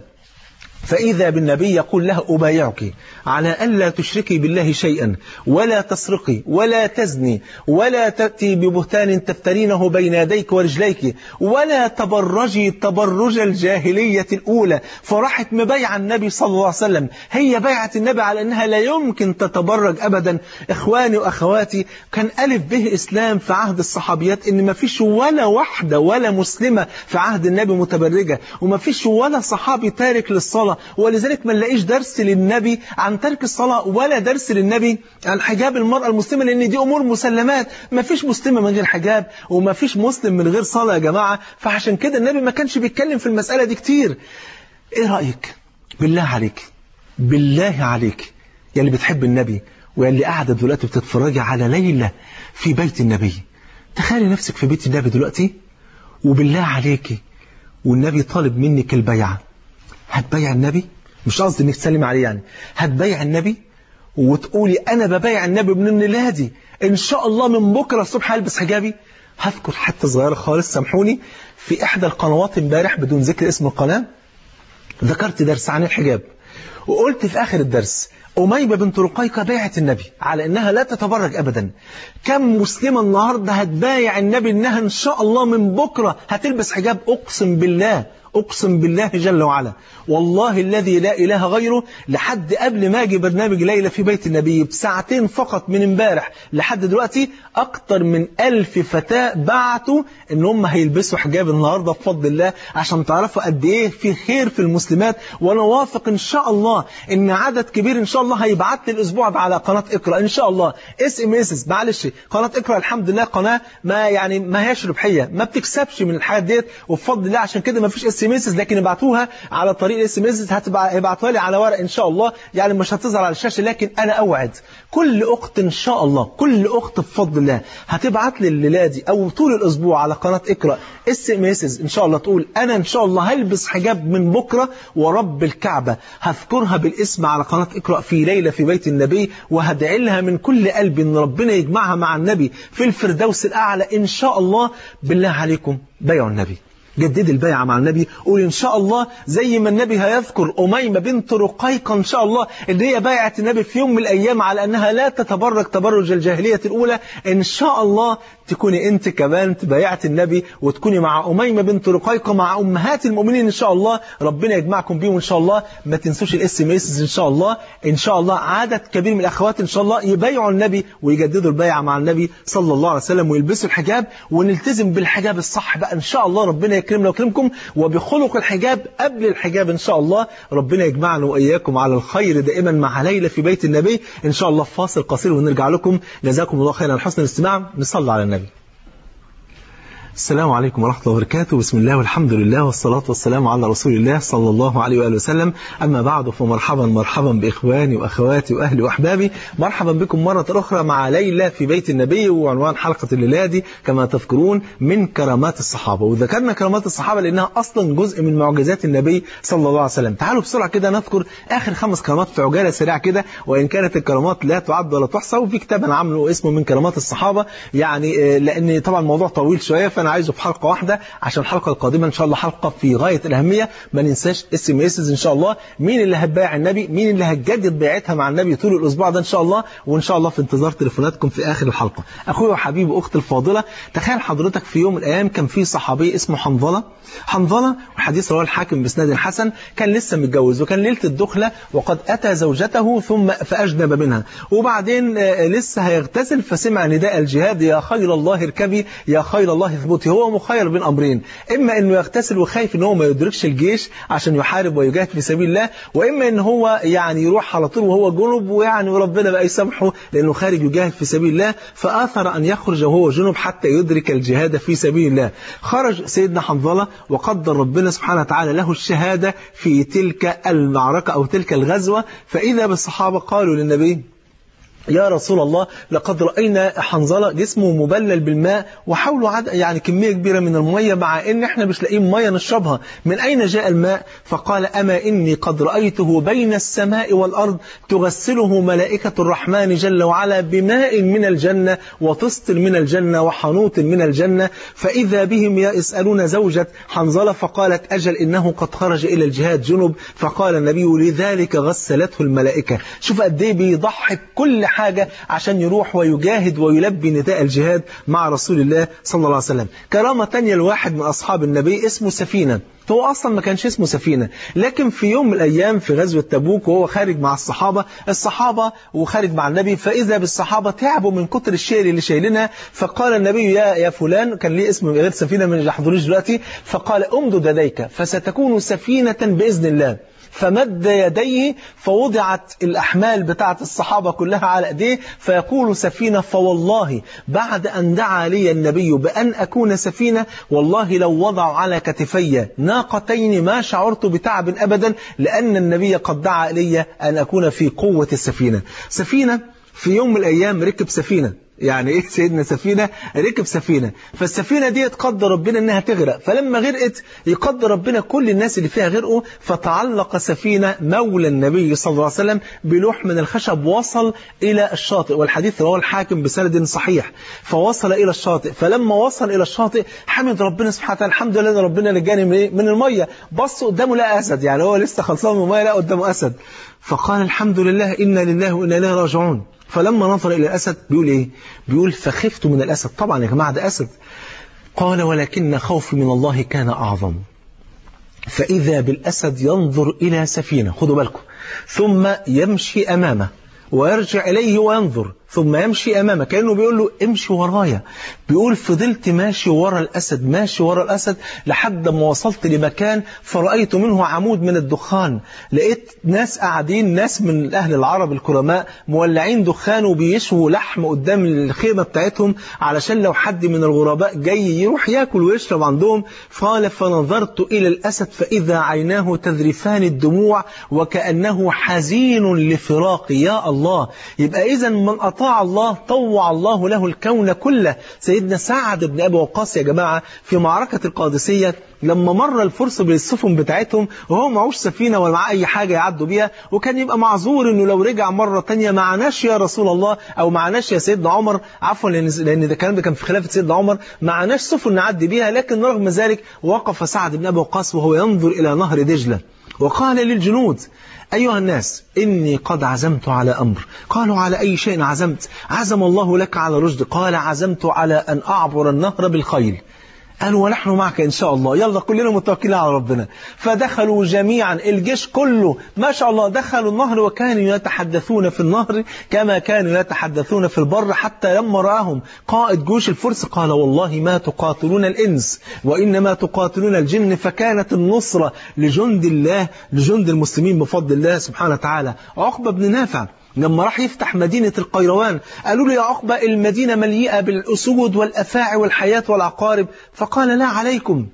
فإذا بالنبي يقول لها أبايعك على ألا تشركي بالله شيئا ولا تسرقي ولا تزني ولا تأتي ببهتان تفترينه بين يديك ورجليك ولا تبرجي تبرج الجاهلية الأولى فرحت مبايع النبي صلى الله عليه وسلم هي بيعة النبي على أنها لا يمكن تتبرج أبدا إخواني وأخواتي كان ألف به إسلام في عهد الصحابيات إن ما فيش ولا واحدة ولا مسلمة في عهد النبي متبرجة وما فيش ولا صحابي تارك للصلاة ولذلك ما نلاقيش درس للنبي عن ترك الصلاة ولا درس للنبي عن حجاب المرأة المسلمة لأن دي أمور مسلمات ما فيش مسلمة من غير حجاب وما فيش مسلم من غير صلاة يا جماعة فعشان كده النبي ما كانش بيتكلم في المسألة دي كتير إيه رأيك بالله عليك بالله عليك يا اللي بتحب النبي ويا اللي قاعدة دلوقتي بتتفرجي على ليلة في بيت النبي تخيلي نفسك في بيت النبي دلوقتي وبالله عليك والنبي طالب منك البيعة هتبيع النبي مش قصدي انك تسلم عليه يعني هتبيع النبي وتقولي انا ببيع النبي من ميلادي ان شاء الله من بكره الصبح هلبس حجابي هذكر حته صغيره خالص سامحوني في احدى القنوات امبارح بدون ذكر اسم القناه ذكرت درس عن الحجاب وقلت في اخر الدرس أميمة بنت رقيقة بايعت النبي على أنها لا تتبرج أبدا كم مسلمة النهاردة هتبايع النبي أنها إن شاء الله من بكرة هتلبس حجاب أقسم بالله أقسم بالله جل وعلا والله الذي لا إله غيره لحد قبل ما أجي برنامج ليلة في بيت النبي بساعتين فقط من امبارح لحد دلوقتي أكتر من ألف فتاة بعتوا إن هم هيلبسوا حجاب النهاردة بفضل الله عشان تعرفوا قد إيه في خير في المسلمات وأنا واثق إن شاء الله إن عدد كبير إن شاء الله هيبعت لي الأسبوع ده على قناة اقرأ إن شاء الله اس ام اس معلش قناة اقرأ الحمد لله قناة ما يعني ما هياش ربحية ما بتكسبش من الحاجات ديت وبفضل الله عشان كده ما فيش اس ام اس لكن ابعتوها على طريق الاس ام اس هيبعتوها لي على ورق ان شاء الله يعني مش هتظهر على الشاشه لكن انا اوعد كل اخت ان شاء الله كل اخت بفضل الله هتبعت لي الليله دي او طول الاسبوع على قناه اقرا اس ام اس ان شاء الله تقول انا ان شاء الله هلبس حجاب من بكره ورب الكعبه هذكرها بالاسم على قناه اقرا في ليله في بيت النبي وهدعي لها من كل قلبي ان ربنا يجمعها مع النبي في الفردوس الاعلى ان شاء الله بالله عليكم بيعوا النبي جدد البيعة مع النبي قول إن شاء الله زي ما النبي هيذكر أميمة بنت رقيقة إن شاء الله إن هي بايعت النبي في يوم من الأيام على أنها لا تتبرك تبرج الجاهلية الأولى إن شاء الله تكوني أنت كمان تبايعت النبي وتكوني مع أميمة بنت رقيقة مع أمهات المؤمنين إن شاء الله ربنا يجمعكم بيهم إن شاء الله ما تنسوش الاس ام اس إن شاء الله إن شاء الله عدد كبير من الأخوات إن شاء الله يبايعوا النبي ويجددوا البيعة مع النبي صلى الله عليه وسلم ويلبسوا الحجاب ونلتزم بالحجاب الصح بقى إن شاء الله ربنا يكرمنا ويكرمكم وبخلق الحجاب قبل الحجاب إن شاء الله ربنا يجمعنا وإياكم على الخير دائما مع ليلة في بيت النبي إن شاء الله فاصل قصير ونرجع لكم جزاكم الله خيرا على حسن الاستماع نصلي على النبي السلام عليكم ورحمة الله وبركاته بسم الله والحمد لله والصلاة والسلام على رسول الله صلى الله عليه وآله وسلم أما بعد فمرحبا مرحبا بإخواني وأخواتي وأهلي وأحبابي مرحبا بكم مرة أخرى مع ليلة في بيت النبي وعنوان حلقة الليلة دي كما تذكرون من كرامات الصحابة وذكرنا كرامات الصحابة لأنها أصلا جزء من معجزات النبي صلى الله عليه وسلم تعالوا بسرعة كده نذكر آخر خمس كرامات في عجالة سريعة كده وإن كانت الكرامات لا تعد ولا تحصى وفي كتاب أنا عامله اسمه من كرامات الصحابة يعني لأن طبعا الموضوع طويل شوية فأنا عايزه في حلقة واحدة عشان الحلقة القادمة إن شاء الله حلقة في غاية الأهمية ما ننساش اس ام اس إن شاء الله مين اللي هتبايع النبي مين اللي هتجدد بيعتها مع النبي طول الأسبوع ده إن شاء الله وإن شاء الله في انتظار تليفوناتكم في آخر الحلقة أخوي وحبيبي وأختي الفاضلة تخيل حضرتك في يوم من الأيام كان في صحابي اسمه حنظلة حنظلة والحديث رواه الحاكم بسناد حسن كان لسه متجوز وكان ليلة الدخلة وقد أتى زوجته ثم فأجنب منها وبعدين لسه هيغتسل فسمع نداء الجهاد يا خير الله اركبي يا خير الله اثبتي هو مخير بين أمرين إما أنه يغتسل وخايف أن هو ما يدركش الجيش عشان يحارب ويجاهد في سبيل الله وإما أن هو يعني يروح على طول وهو جنب ويعني وربنا بقى يسامحه لأنه خارج يجاهد في سبيل الله فآثر أن يخرج وهو جنب حتى يدرك الجهاد في سبيل الله خرج سيدنا حنظلة وقدر ربنا سبحانه وتعالى له الشهادة في تلك المعركة أو تلك الغزوة فإذا بالصحابة قالوا للنبي يا رسول الله لقد رأينا حنظلة جسمه مبلل بالماء وحوله عد يعني كمية كبيرة من المية مع إن إحنا مش لاقيين مية نشربها من أين جاء الماء فقال أما إني قد رأيته بين السماء والأرض تغسله ملائكة الرحمن جل وعلا بماء من الجنة وطست من الجنة وحنوط من الجنة فإذا بهم يسألون زوجة حنظلة فقالت أجل إنه قد خرج إلى الجهاد جنب فقال النبي لذلك غسلته الملائكة شوف قد إيه بيضحك كل حاجة عشان يروح ويجاهد ويلبي نداء الجهاد مع رسول الله صلى الله عليه وسلم كرامة تانية لواحد من أصحاب النبي اسمه سفينة هو أصلا ما كانش اسمه سفينة لكن في يوم من الأيام في غزوة تبوك وهو خارج مع الصحابة الصحابة وخارج مع النبي فإذا بالصحابة تعبوا من كتر الشيل اللي شايلينها فقال النبي يا يا فلان كان ليه اسم غير سفينة من يحضروش دلوقتي فقال امدد يديك فستكون سفينة بإذن الله فمد يديه فوضعت الأحمال بتاعة الصحابة كلها على أيديه فيقول سفينة فوالله بعد أن دعا لي النبي بأن أكون سفينة والله لو وضعوا على كتفي ناقتين ما شعرت بتعب أبدا لأن النبي قد دعا لي أن أكون في قوة السفينة سفينة في يوم من الأيام ركب سفينة يعني ايه سيدنا سفينة ركب سفينة فالسفينة دي قدر ربنا انها تغرق فلما غرقت يقدر ربنا كل الناس اللي فيها غرقوا فتعلق سفينة مولى النبي صلى الله عليه وسلم بلوح من الخشب وصل الى الشاطئ والحديث رواه الحاكم بسند صحيح فوصل الى الشاطئ فلما وصل الى الشاطئ حمد ربنا سبحانه وتعالى الحمد لله ان ربنا نجاني من من الميه بص قدامه لقى اسد يعني هو لسه خلصان من الميه لقى قدامه اسد فقال الحمد لله انا لله وانا اليه راجعون فلما نظر إلى الأسد بيقول إيه بيقول فخفت من الأسد طبعا يا جماعة ده أسد قال ولكن خوفي من الله كان أعظم فإذا بالأسد ينظر إلى سفينة خدوا بالكم ثم يمشي أمامه ويرجع إليه وينظر ثم يمشي أمامه كأنه بيقول له امشي ورايا بيقول فضلت ماشي ورا الأسد ماشي ورا الأسد لحد ما وصلت لمكان فرأيت منه عمود من الدخان لقيت ناس قاعدين ناس من أهل العرب الكرماء مولعين دخان وبيشووا لحم قدام الخيمة بتاعتهم علشان لو حد من الغرباء جاي يروح ياكل ويشرب عندهم قال فنظرت إلى الأسد فإذا عيناه تذرفان الدموع وكأنه حزين لفراقي يا الله يبقى إذا من أطاع الله طوع الله له الكون كله سيدنا سعد بن أبي وقاص يا جماعة في معركة القادسية لما مر الفرس بالسفن بتاعتهم وهو معوش سفينة ولا معاه أي حاجة يعدوا بيها وكان يبقى معذور إنه لو رجع مرة تانية معناش يا رسول الله أو معناش يا سيدنا عمر عفوا لأن لأن ده الكلام ده كان في خلافة سيدنا عمر معناش سفن نعدي بيها لكن رغم ذلك وقف سعد بن أبي وقاص وهو ينظر إلى نهر دجلة وقال للجنود أيها الناس إني قد عزمت على أمر قالوا على أي شيء عزمت عزم الله لك على رشد قال عزمت على أن أعبر النهر بالخيل قالوا ونحن معك إن شاء الله يلا كلنا متوكلين على ربنا فدخلوا جميعا الجيش كله ما شاء الله دخلوا النهر وكانوا يتحدثون في النهر كما كانوا يتحدثون في البر حتى لما رآهم قائد جيوش الفرس قال والله ما تقاتلون الإنس وإنما تقاتلون الجن فكانت النصرة لجند الله لجند المسلمين بفضل الله سبحانه وتعالى عقبة بن نافع لما راح يفتح مدينة القيروان قالوا له يا عقبة المدينة مليئة بالأسود والأفاعي والحياة والعقارب فقال لا عليكم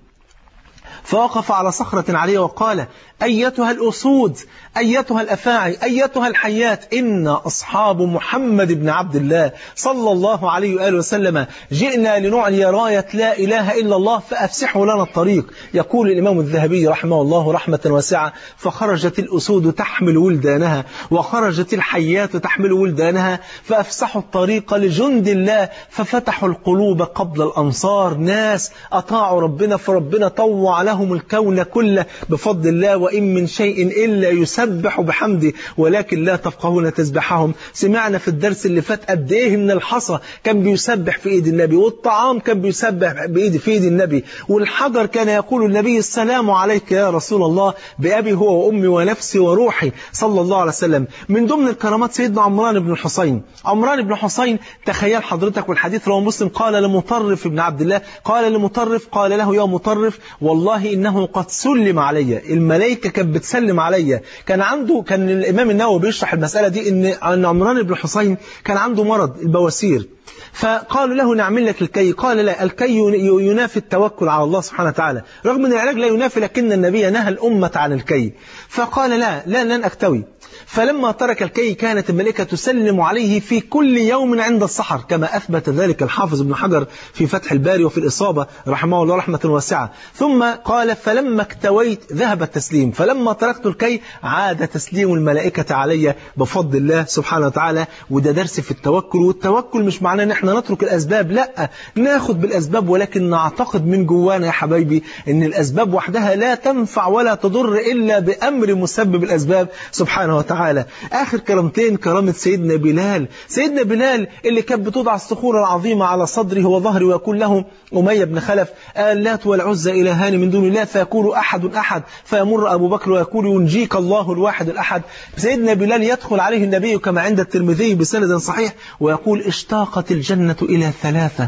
فوقف على صخرة عليه وقال أيتها الأسود أيتها الأفاعي أيتها الحيات إن أصحاب محمد بن عبد الله صلى الله عليه وآله وسلم جئنا لنعلي راية لا إله إلا الله فأفسحوا لنا الطريق يقول الإمام الذهبي رحمه الله رحمة واسعة فخرجت الأسود تحمل ولدانها وخرجت الحيات تحمل ولدانها فأفسحوا الطريق لجند الله ففتحوا القلوب قبل الأنصار ناس أطاعوا ربنا فربنا طوع لهم الكون كله بفضل الله وإن من شيء إلا يسبح بحمده ولكن لا تفقهون تسبحهم سمعنا في الدرس اللي فات قد إيه من الحصى كان بيسبح في إيد النبي والطعام كان بيسبح بإيد في إيد النبي والحجر كان يقول النبي السلام عليك يا رسول الله بأبي هو وأمي ونفسي وروحي صلى الله عليه وسلم من ضمن الكرامات سيدنا عمران بن الحصين عمران بن حصين تخيل حضرتك والحديث رواه مسلم قال لمطرف بن عبد الله قال لمطرف قال له يا مطرف والله إنه قد سلم علي الملائكة كانت بتسلم عليا كان عنده كان الإمام النووي بيشرح المسألة دي إن أن عمران بن حصين كان عنده مرض البواسير فقالوا له نعمل لك الكي قال لا الكي ينافي التوكل على الله سبحانه وتعالى رغم أن العلاج لا ينافي لكن النبي نهى الأمة عن الكي فقال لا لا لن أكتوي فلما ترك الكي كانت الملائكة تسلم عليه في كل يوم عند السحر كما أثبت ذلك الحافظ ابن حجر في فتح الباري وفي الإصابة رحمه الله رحمة واسعة ثم قال فلما اكتويت ذهب التسليم فلما تركت الكي عاد تسليم الملائكة علي بفضل الله سبحانه وتعالى وده درس في التوكل والتوكل مش معناه ان احنا نترك الأسباب لا ناخد بالأسباب ولكن نعتقد من جوانا يا حبايبي ان الأسباب وحدها لا تنفع ولا تضر إلا بأمر مسبب الأسباب سبحانه وتعالى آخر كرامتين كرامة سيدنا بلال سيدنا بلال اللي كانت بتوضع الصخور العظيمة على صدره وظهره ويقول له أمية بن خلف اللات والعزى إلهان من دون الله فيقول أحد أحد فيمر أبو بكر ويقول ينجيك الله الواحد الأحد سيدنا بلال يدخل عليه النبي كما عند الترمذي بسند صحيح ويقول اشتاقت الجنة إلى ثلاثة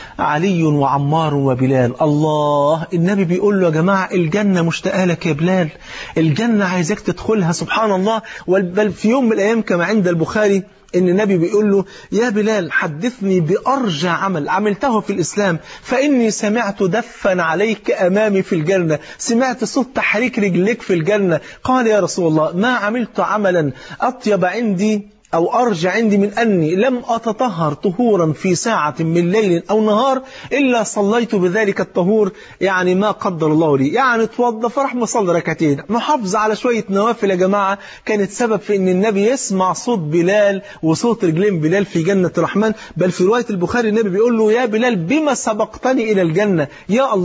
علي وعمار وبلال الله النبي بيقول له يا جماعة الجنة مشتاقة لك يا بلال الجنة عايزك تدخلها سبحان الله بل في يوم من الأيام كما عند البخاري ان النبي بيقول له يا بلال حدثني بأرجى عمل عملته في الإسلام فإني سمعت دفا عليك أمامي في الجنة سمعت صوت تحريك رجليك في الجنة قال يا رسول الله ما عملت عملا أطيب عندي أو أرجع عندي من أني لم أتطهر طهورا في ساعة من ليل أو نهار إلا صليت بذلك الطهور يعني ما قدر الله لي يعني اتوضى فرح مصلي ركعتين محافظة على شوية نوافل يا جماعة كانت سبب في أن النبي يسمع صوت بلال وصوت رجلين بلال في جنة الرحمن بل في رواية البخاري النبي بيقول له يا بلال بما سبقتني إلى الجنة يا الله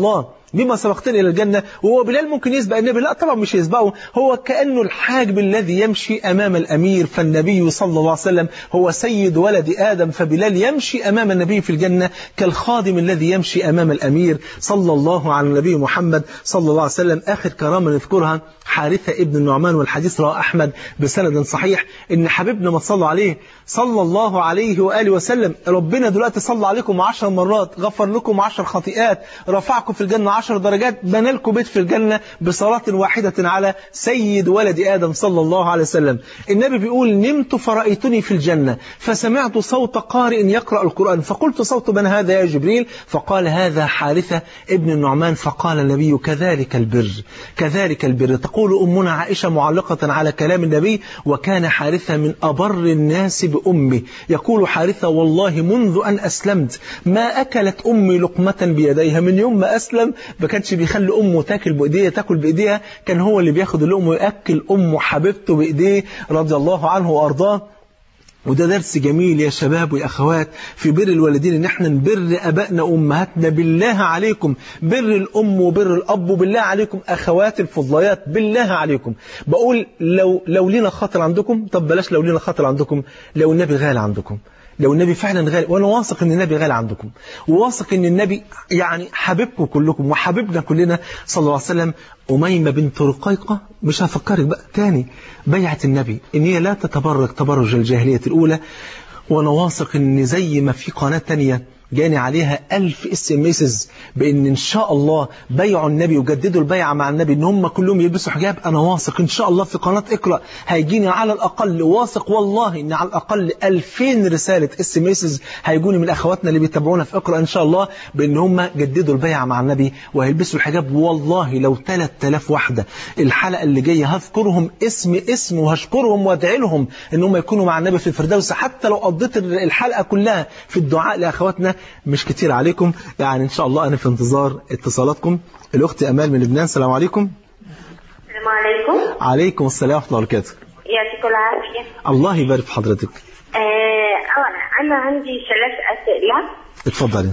بما سبقتني إلى الجنة وهو بلال ممكن يسبق النبي لا طبعا مش يسبقه هو كأنه الحاجب الذي يمشي أمام الأمير فالنبي صلى الله عليه وسلم هو سيد ولد آدم فبلال يمشي أمام النبي في الجنة كالخادم الذي يمشي أمام الأمير صلى الله على النبي محمد صلى الله عليه وسلم آخر كرامة نذكرها حارثة ابن النعمان والحديث رواه أحمد بسند صحيح إن حبيبنا ما صلى عليه صلى الله عليه وآله وسلم ربنا دلوقتي صلى عليكم عشر مرات غفر لكم عشر خطيئات رفعكم في الجنة عشر درجات بنى لكم بيت في الجنة بصلاة واحدة على سيد ولد آدم صلى الله عليه وسلم النبي بيقول نمت فرأيتني في الجنة فسمعت صوت قارئ يقرأ القرآن فقلت صوت من هذا يا جبريل فقال هذا حارثة ابن النعمان فقال النبي كذلك البر كذلك البر تقول أمنا عائشة معلقة على كلام النبي وكان حارثة من أبر الناس بأمه يقول حارثة والله منذ أن أسلمت ما أكلت أمي لقمة بيديها من يوم ما أسلم ما كانش بيخلي أمه تاكل بإيديها تاكل بإيديها كان هو اللي بياخد اللقمة ويأكل أمه حبيبته بإيديه رضي الله عنه وأرضاه وده درس جميل يا شباب ويا أخوات في بر الوالدين إن احنا نبر أبائنا وأمهاتنا بالله عليكم بر الأم وبر الأب وبالله عليكم أخوات الفضليات بالله عليكم بقول لو لو لينا خاطر عندكم طب بلاش لو لينا خاطر عندكم لو النبي غالي عندكم لو النبي فعلا غالي وانا واثق ان النبي غالي عندكم وواثق ان النبي يعني حبيبكم كلكم وحبيبنا كلنا صلى الله عليه وسلم أميمة بنت رقيقة مش هفكرك بقى تاني بيعت النبي ان هي لا تتبرك تبرج الجاهلية الأولى وانا واثق ان زي ما في قناة تانية جاني عليها ألف اس ام اسز بأن إن شاء الله بيعوا النبي وجددوا البيعة مع النبي إن هم كلهم يلبسوا حجاب أنا واثق إن شاء الله في قناة اقرأ هيجيني على الأقل واثق والله إن على الأقل 2000 رسالة اس ام اسز هيجوني من أخواتنا اللي بيتابعونا في اقرأ إن شاء الله بأن هم جددوا البيعة مع النبي وهيلبسوا الحجاب والله لو 3000 واحدة الحلقة اللي جاية هذكرهم اسم اسم وهشكرهم وادعي لهم إن هم يكونوا مع النبي في الفردوس حتى لو قضيت الحلقة كلها في الدعاء لأخواتنا مش كتير عليكم يعني إن شاء الله أنا في انتظار اتصالاتكم الأخت أمال من لبنان السلام عليكم السلام عليكم عليكم السلام ورحمة الله وبركاته يعطيكم العافية الله يبارك في حضرتك آه، أولا أنا عندي ثلاث أسئلة اتفضلي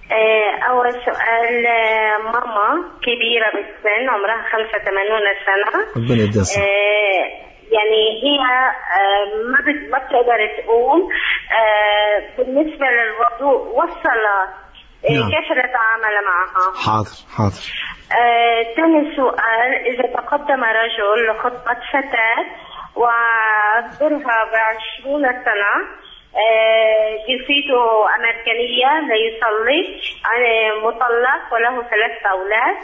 آه، أول سؤال آه، ماما كبيرة بالسن عمرها 85 سنة ربنا يديها الصحة آه، يعني هي آه، ما بت- ما بتقدر تقوم آه، بالنسبة للوضوء والصلاة آه، نعم. كيف نتعامل معها؟ حاضر حاضر آه، ثاني سؤال إذا تقدم رجل لخطبة فتاة وأخبرها بعشرون سنة آه، جنسيته أمريكانية لا يصلي آه، مطلق وله ثلاث أولاد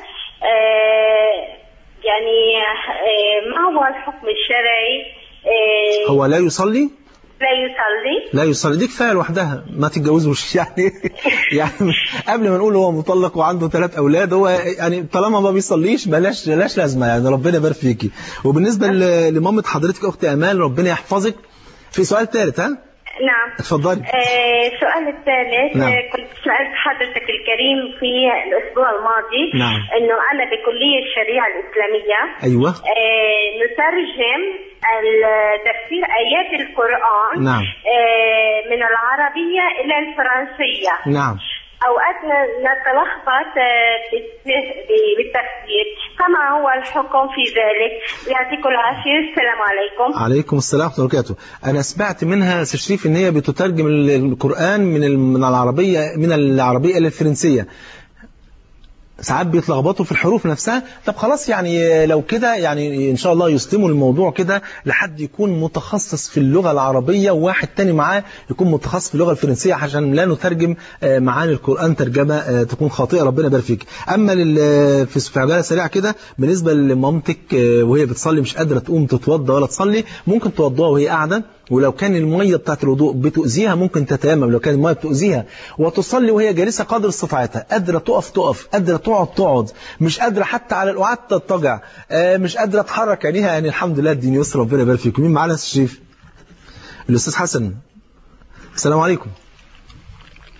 آه، يعني آه، ما هو الحكم الشرعي آه، هو لا يصلي لا يصلي لا يصلي دي كفايه لوحدها ما تتجوزوش يعني يعني قبل ما نقول هو مطلق وعنده ثلاث اولاد هو يعني طالما ما بيصليش بلاش بلاش لازمه يعني ربنا يبارك فيكي وبالنسبه ل- لمامه حضرتك اختي امال ربنا يحفظك في سؤال ثالث ها نعم اتفضلي آه، السؤال الثالث نعم. آه، كنت سألت حضرتك الكريم في الأسبوع الماضي نعم. أنه أنا بكلية الشريعة الإسلامية ايوه آه، نترجم ال- تفسير آيات القرآن نعم. آه، من العربية إلى الفرنسية نعم أوقات ن- نتلخبط آه، بالت- ب- بالتفسير فما هو الحكم في ذلك يعطيكم العافية السلام عليكم عليكم السلام ورحمه الله وبركاته انا سمعت منها تشريف ان هي بتترجم ال- القران من ال- من العربيه من العربيه الى الفرنسيه ساعات بيتلخبطوا في الحروف نفسها طب خلاص يعني لو كده يعني ان شاء الله يسلموا الموضوع كده لحد يكون متخصص في اللغه العربيه وواحد تاني معاه يكون متخصص في اللغه الفرنسيه عشان لا نترجم آه، معاني القران ترجمه آه، تكون خاطئه ربنا يبارك فيك اما لل- في في عجاله سريعه كده بالنسبه لمامتك آه، وهي بتصلي مش قادره تقوم تتوضى ولا تصلي ممكن توضاها وهي قاعده ولو كان المية بتاعت الوضوء بتؤذيها ممكن تتيمم لو كان المية بتؤذيها وتصلي وهي جالسة قدر استطاعتها قادرة تقف تقف قادرة تقعد تقعد مش قادرة حتى على القعاد تضطجع آه، مش قادرة تحرك عينيها يعني الحمد لله الدين يسر ربنا يبارك فيكم مين معانا يا أستاذ شريف الأستاذ حسن السلام عليكم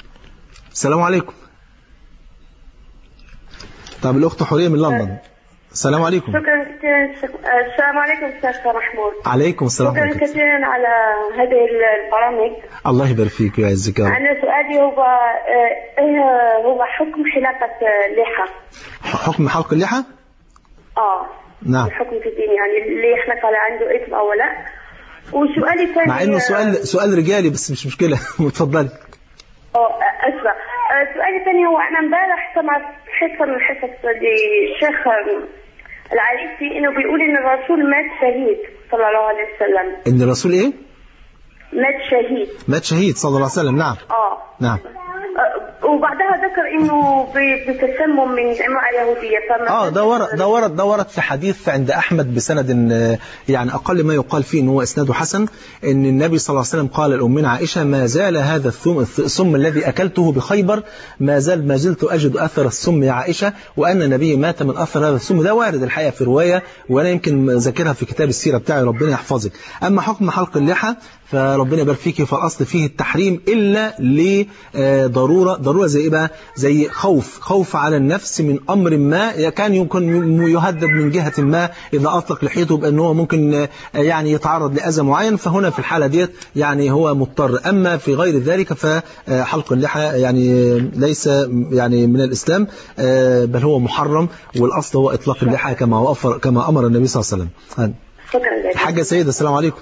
السلام عليكم طب الأخت حورية من لندن السلام عليكم شكرا كثيرا شك- آه، السلام عليكم استاذ محمود عليكم السلام شكرا عليكم كثيرا على هذه البرامج الله يبارك فيك ويعزك يا رب انا سؤالي هو آه، ايه هو حكم حلاقه اللحى حكم حلق اللحى اه نعم الحكم في الدين يعني اللي يحلق على عنده اثم او لا وسؤالي الثاني مع انه سؤال سؤال رجالي بس مش مشكله اتفضلي اه اسفه آه، سؤالي الثاني هو انا امبارح سمعت حصه من الحصص للشيخ العريسي انه بيقول ان الرسول مات شهيد صلى الله عليه وسلم ان الرسول ايه مات شهيد مات شهيد صلى الله عليه وسلم نعم اه نعم آه، وبعدها ذكر انه ب- بتسمم من امراه يهوديه فما اه ده ورد ده ورد ده ورد في حديث عند احمد بسند آه، يعني اقل ما يقال فيه ان هو اسناده حسن ان النبي صلى الله عليه وسلم قال لامنا عائشه ما زال هذا الثم السم الذي اكلته بخيبر ما زال ما زلت اجد اثر السم يا عائشه وان النبي مات من اثر هذا السم ده وارد الحقيقه في روايه وانا يمكن ذاكرها في كتاب السيره بتاعي ربنا يحفظك اما حكم حلق اللحى فربنا يبارك فيك فالاصل فيه التحريم الا لضروره ضروره زي ايه بقى زي خوف خوف على النفس من امر ما كان يمكن يهدد من جهه ما اذا اطلق لحيته بان هو ممكن آه، يعني يتعرض لاذى معين فهنا في الحاله ديت يعني هو مضطر اما في غير ذلك فحلق اللحى يعني ليس يعني من الاسلام آه، بل هو محرم والاصل هو اطلاق اللحى كما وفر كما امر النبي صلى الله عليه وسلم شكرا لك حاجه سيده السلام عليكم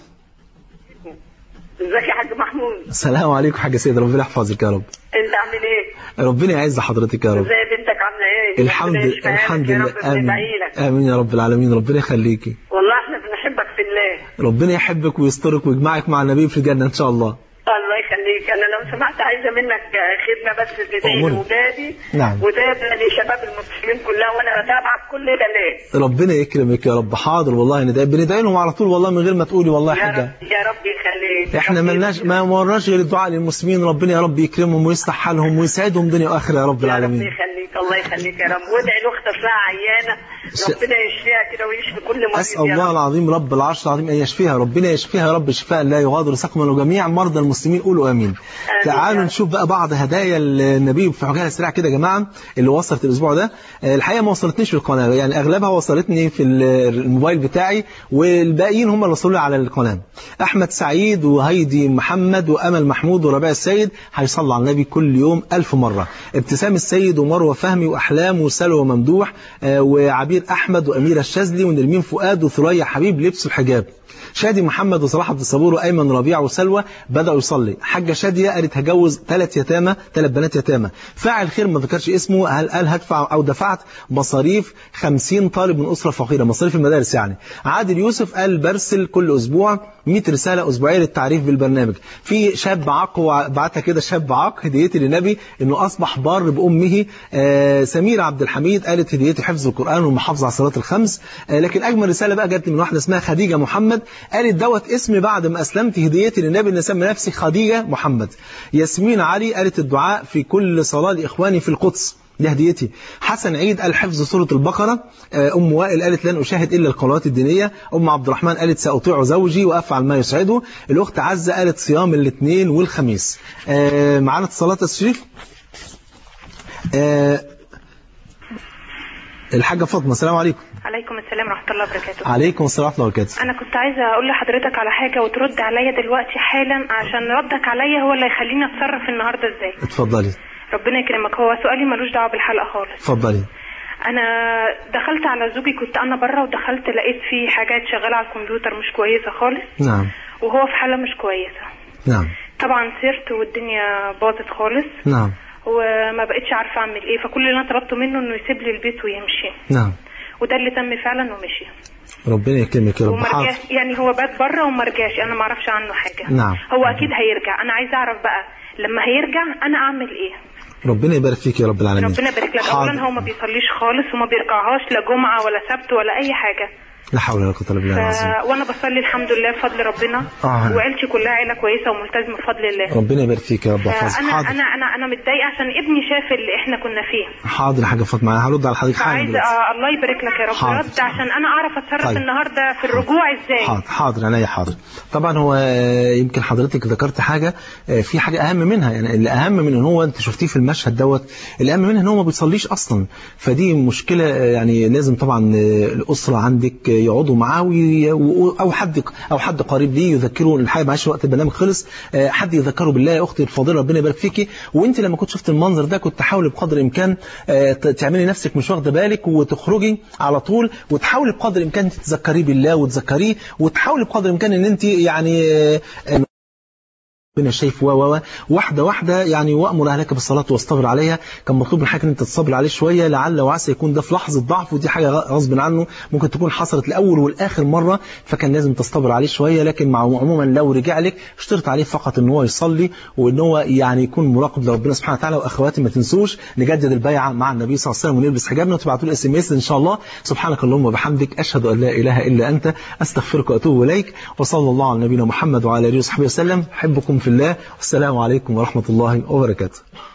ازيك يا حاج محمود السلام عليكم حاجه سيده ربنا يحفظك يا رب انت عامل ايه ربنا يعز حضرتك يا رب ازاي بنتك عامله ايه الحمد ربنا يشفيها لك الحمد يا لله رب امين بندعي لك امين يا رب العالمين ربنا يخليكي والله احنا بنحبك في الله ربنا يحبك ويسترك ويجمعك مع النبي في الجنه ان شاء الله الله يخليك انا لو سمحت عايزه منك خدمه بس تدعي أمور. لاولادي نعم. وتابع لشباب المسلمين كلها وانا بتابعك كل ده ليه ربنا يكرمك يا رب حاضر والله ندعي بندعي لهم على طول والله من غير ما تقولي والله يا يا حاجه رب يا رب يخليك احنا رب ملناش ما ورناش غير الدعاء للمسلمين ربنا يا رب يكرمهم ويصلح حالهم ويسعدهم دنيا واخره يا رب يا رب العالمين يخليك الله يخليك يا رب وادعي لاختك لها عيانه ش- ربنا يشفيها كده ويشفي كل مريض أسأل يا الله رب. العظيم رب العرش العظيم أن يشفيها ربنا يشفيها يا رب شفاء لا يغادر سقما وجميع مرضى المسلمين قولوا آمين تعالوا يا نشوف بقى بعض هدايا النبي في عجالة سريعة كده يا جماعة اللي وصلت الأسبوع ده آه، الحقيقة ما وصلتنيش في القناة يعني أغلبها وصلتني في ال- الموبايل بتاعي والباقيين هم اللي وصلوا لي على القناة أحمد سعيد وهيدي محمد وأمل محمود وربيع السيد هيصلوا على النبي كل يوم ألف مرة ابتسام السيد ومروة فهمي وأحلام وسلوى ممدوح آه، وعبير أحمد وأميرة الشاذلي ونرمين فؤاد وثريا حبيب لبسوا الحجاب شادي محمد وصلاح عبد الصبور وايمن ربيع وسلوى بداوا يصلي حاجه شاديه قالت هجوز ثلاث يتامى ثلاث بنات يتامى فاعل خير ما ذكرش اسمه هل قال هدفع او دفعت مصاريف 50 طالب من اسره فقيره مصاريف المدارس يعني عادل يوسف قال برسل كل اسبوع 100 رساله اسبوعيه للتعريف بالبرنامج في شاب عاق وبعتها كده شاب عاق هديتي للنبي انه اصبح بار بامه آه سمير عبد الحميد قالت هديتي حفظ القران والمحافظه على الصلاه الخمس آه لكن اجمل رساله بقى جت من واحده اسمها خديجه محمد قالت دوت اسمي بعد ما اسلمت هديتي للنبي ان اسمي نفسي خديجه محمد ياسمين علي قالت الدعاء في كل صلاه لاخواني في القدس دي هديتي حسن عيد قال حفظ سورة البقرة آه، أم وائل قالت لن أشاهد إلا القنوات الدينية أم عبد الرحمن قالت سأطيع زوجي وأفعل ما يسعده الأخت عزة قالت صيام الاثنين والخميس آه، معانا اتصالات يا شريف آه، الحاجة فاطمة السلام عليكم عليكم السلام ورحمة الله وبركاته عليكم السلام ورحمة الله وبركاته أنا كنت عايزة أقول لحضرتك على حاجة وترد عليا دلوقتي حالا عشان ردك عليا هو اللي هيخليني أتصرف النهاردة إزاي اتفضلي ربنا يكرمك هو سؤالي ملوش دعوة بالحلقة خالص اتفضلي أنا دخلت على زوجي كنت أنا بره ودخلت لقيت فيه حاجات شغالة على الكمبيوتر مش كويسة خالص نعم وهو في حالة مش كويسة نعم طبعا سرت والدنيا باظت خالص نعم وما بقتش عارفة أعمل إيه فكل اللي أنا طلبته منه إنه يسيب لي البيت ويمشي نعم وده اللي تم فعلا ومشي ربنا يكرمك يا رب وما حاضر رجعش يعني هو بات بره وما رجعش انا ما اعرفش عنه حاجه نعم. هو اكيد هيرجع انا عايزه اعرف بقى لما هيرجع انا اعمل ايه ربنا يبارك فيك يا رب العالمين ربنا يبارك لك حاضر. اولا هو ما بيصليش خالص وما بيرجعهاش لا جمعه ولا سبت ولا اي حاجه لا حول ولا قوه الا بالله العظيم ف... وانا بصلي الحمد لله بفضل ربنا آه. وعيلتي كلها عيله كويسه وملتزمه بفضل الله ربنا يبارك فيك يا رب ويحفظك فانا حاضر انا انا انا متضايقه عشان ابني شاف اللي احنا كنا فيه حاضر يا حاجه فاطمه أنا هرد على حضرتك حالا فعايزه دلوقتي. آه الله يبارك لك يا رب حاضر. رد عشان انا اعرف اتصرف طيب. النهارده في الرجوع ازاي حاضر حاضر عينيا حاضر طبعا هو آه، يمكن حضرتك ذكرت حاجه آه، في حاجه اهم منها يعني الاهم من ان هو انت شفتيه في المشهد دوت الاهم منها ان هو ما بيصليش اصلا فدي مشكله آه، يعني لازم طبعا آه، الاسره عندك آه، يقعدوا معاه وي- و- او حد او حد قريب ليه يذكره الحقيقه معلش وقت البرنامج خلص آه، حد يذكره بالله يا اختي الفاضله ربنا يبارك فيكي وانت لما كنت شفت المنظر ده كنت تحاولي بقدر الامكان آه، ت- تعملي نفسك مش واخده بالك وتخرجي على طول وتحاولي بقدر الامكان تتذكريه بالله وتذكريه وتحاولي بقدر الامكان ان انت يعني آه، آه، ربنا شايف و و و واحده واحده يعني وامر اهلك بالصلاه واصطبر عليها كان مطلوب من حضرتك ان انت تصبر عليه شويه لعل وعسى يكون ده في لحظه ضعف ودي حاجه غصب عنه ممكن تكون حصلت الاول والاخر مره فكان لازم تصطبر عليه شويه لكن مع عموما لو رجع لك اشترط عليه فقط ان هو يصلي وان هو يعني يكون مراقب لربنا سبحانه وتعالى واخواتي ما تنسوش نجدد البيعه مع النبي صلى الله عليه وسلم ونلبس حجابنا وتبعتوا لي اس ام اس ان شاء الله سبحانك اللهم وبحمدك اشهد ان لا اله الا انت استغفرك واتوب اليك وصلى الله على نبينا محمد وعلى اله وصحبه وسلم احبكم في الله والسلام عليكم ورحمه الله وبركاته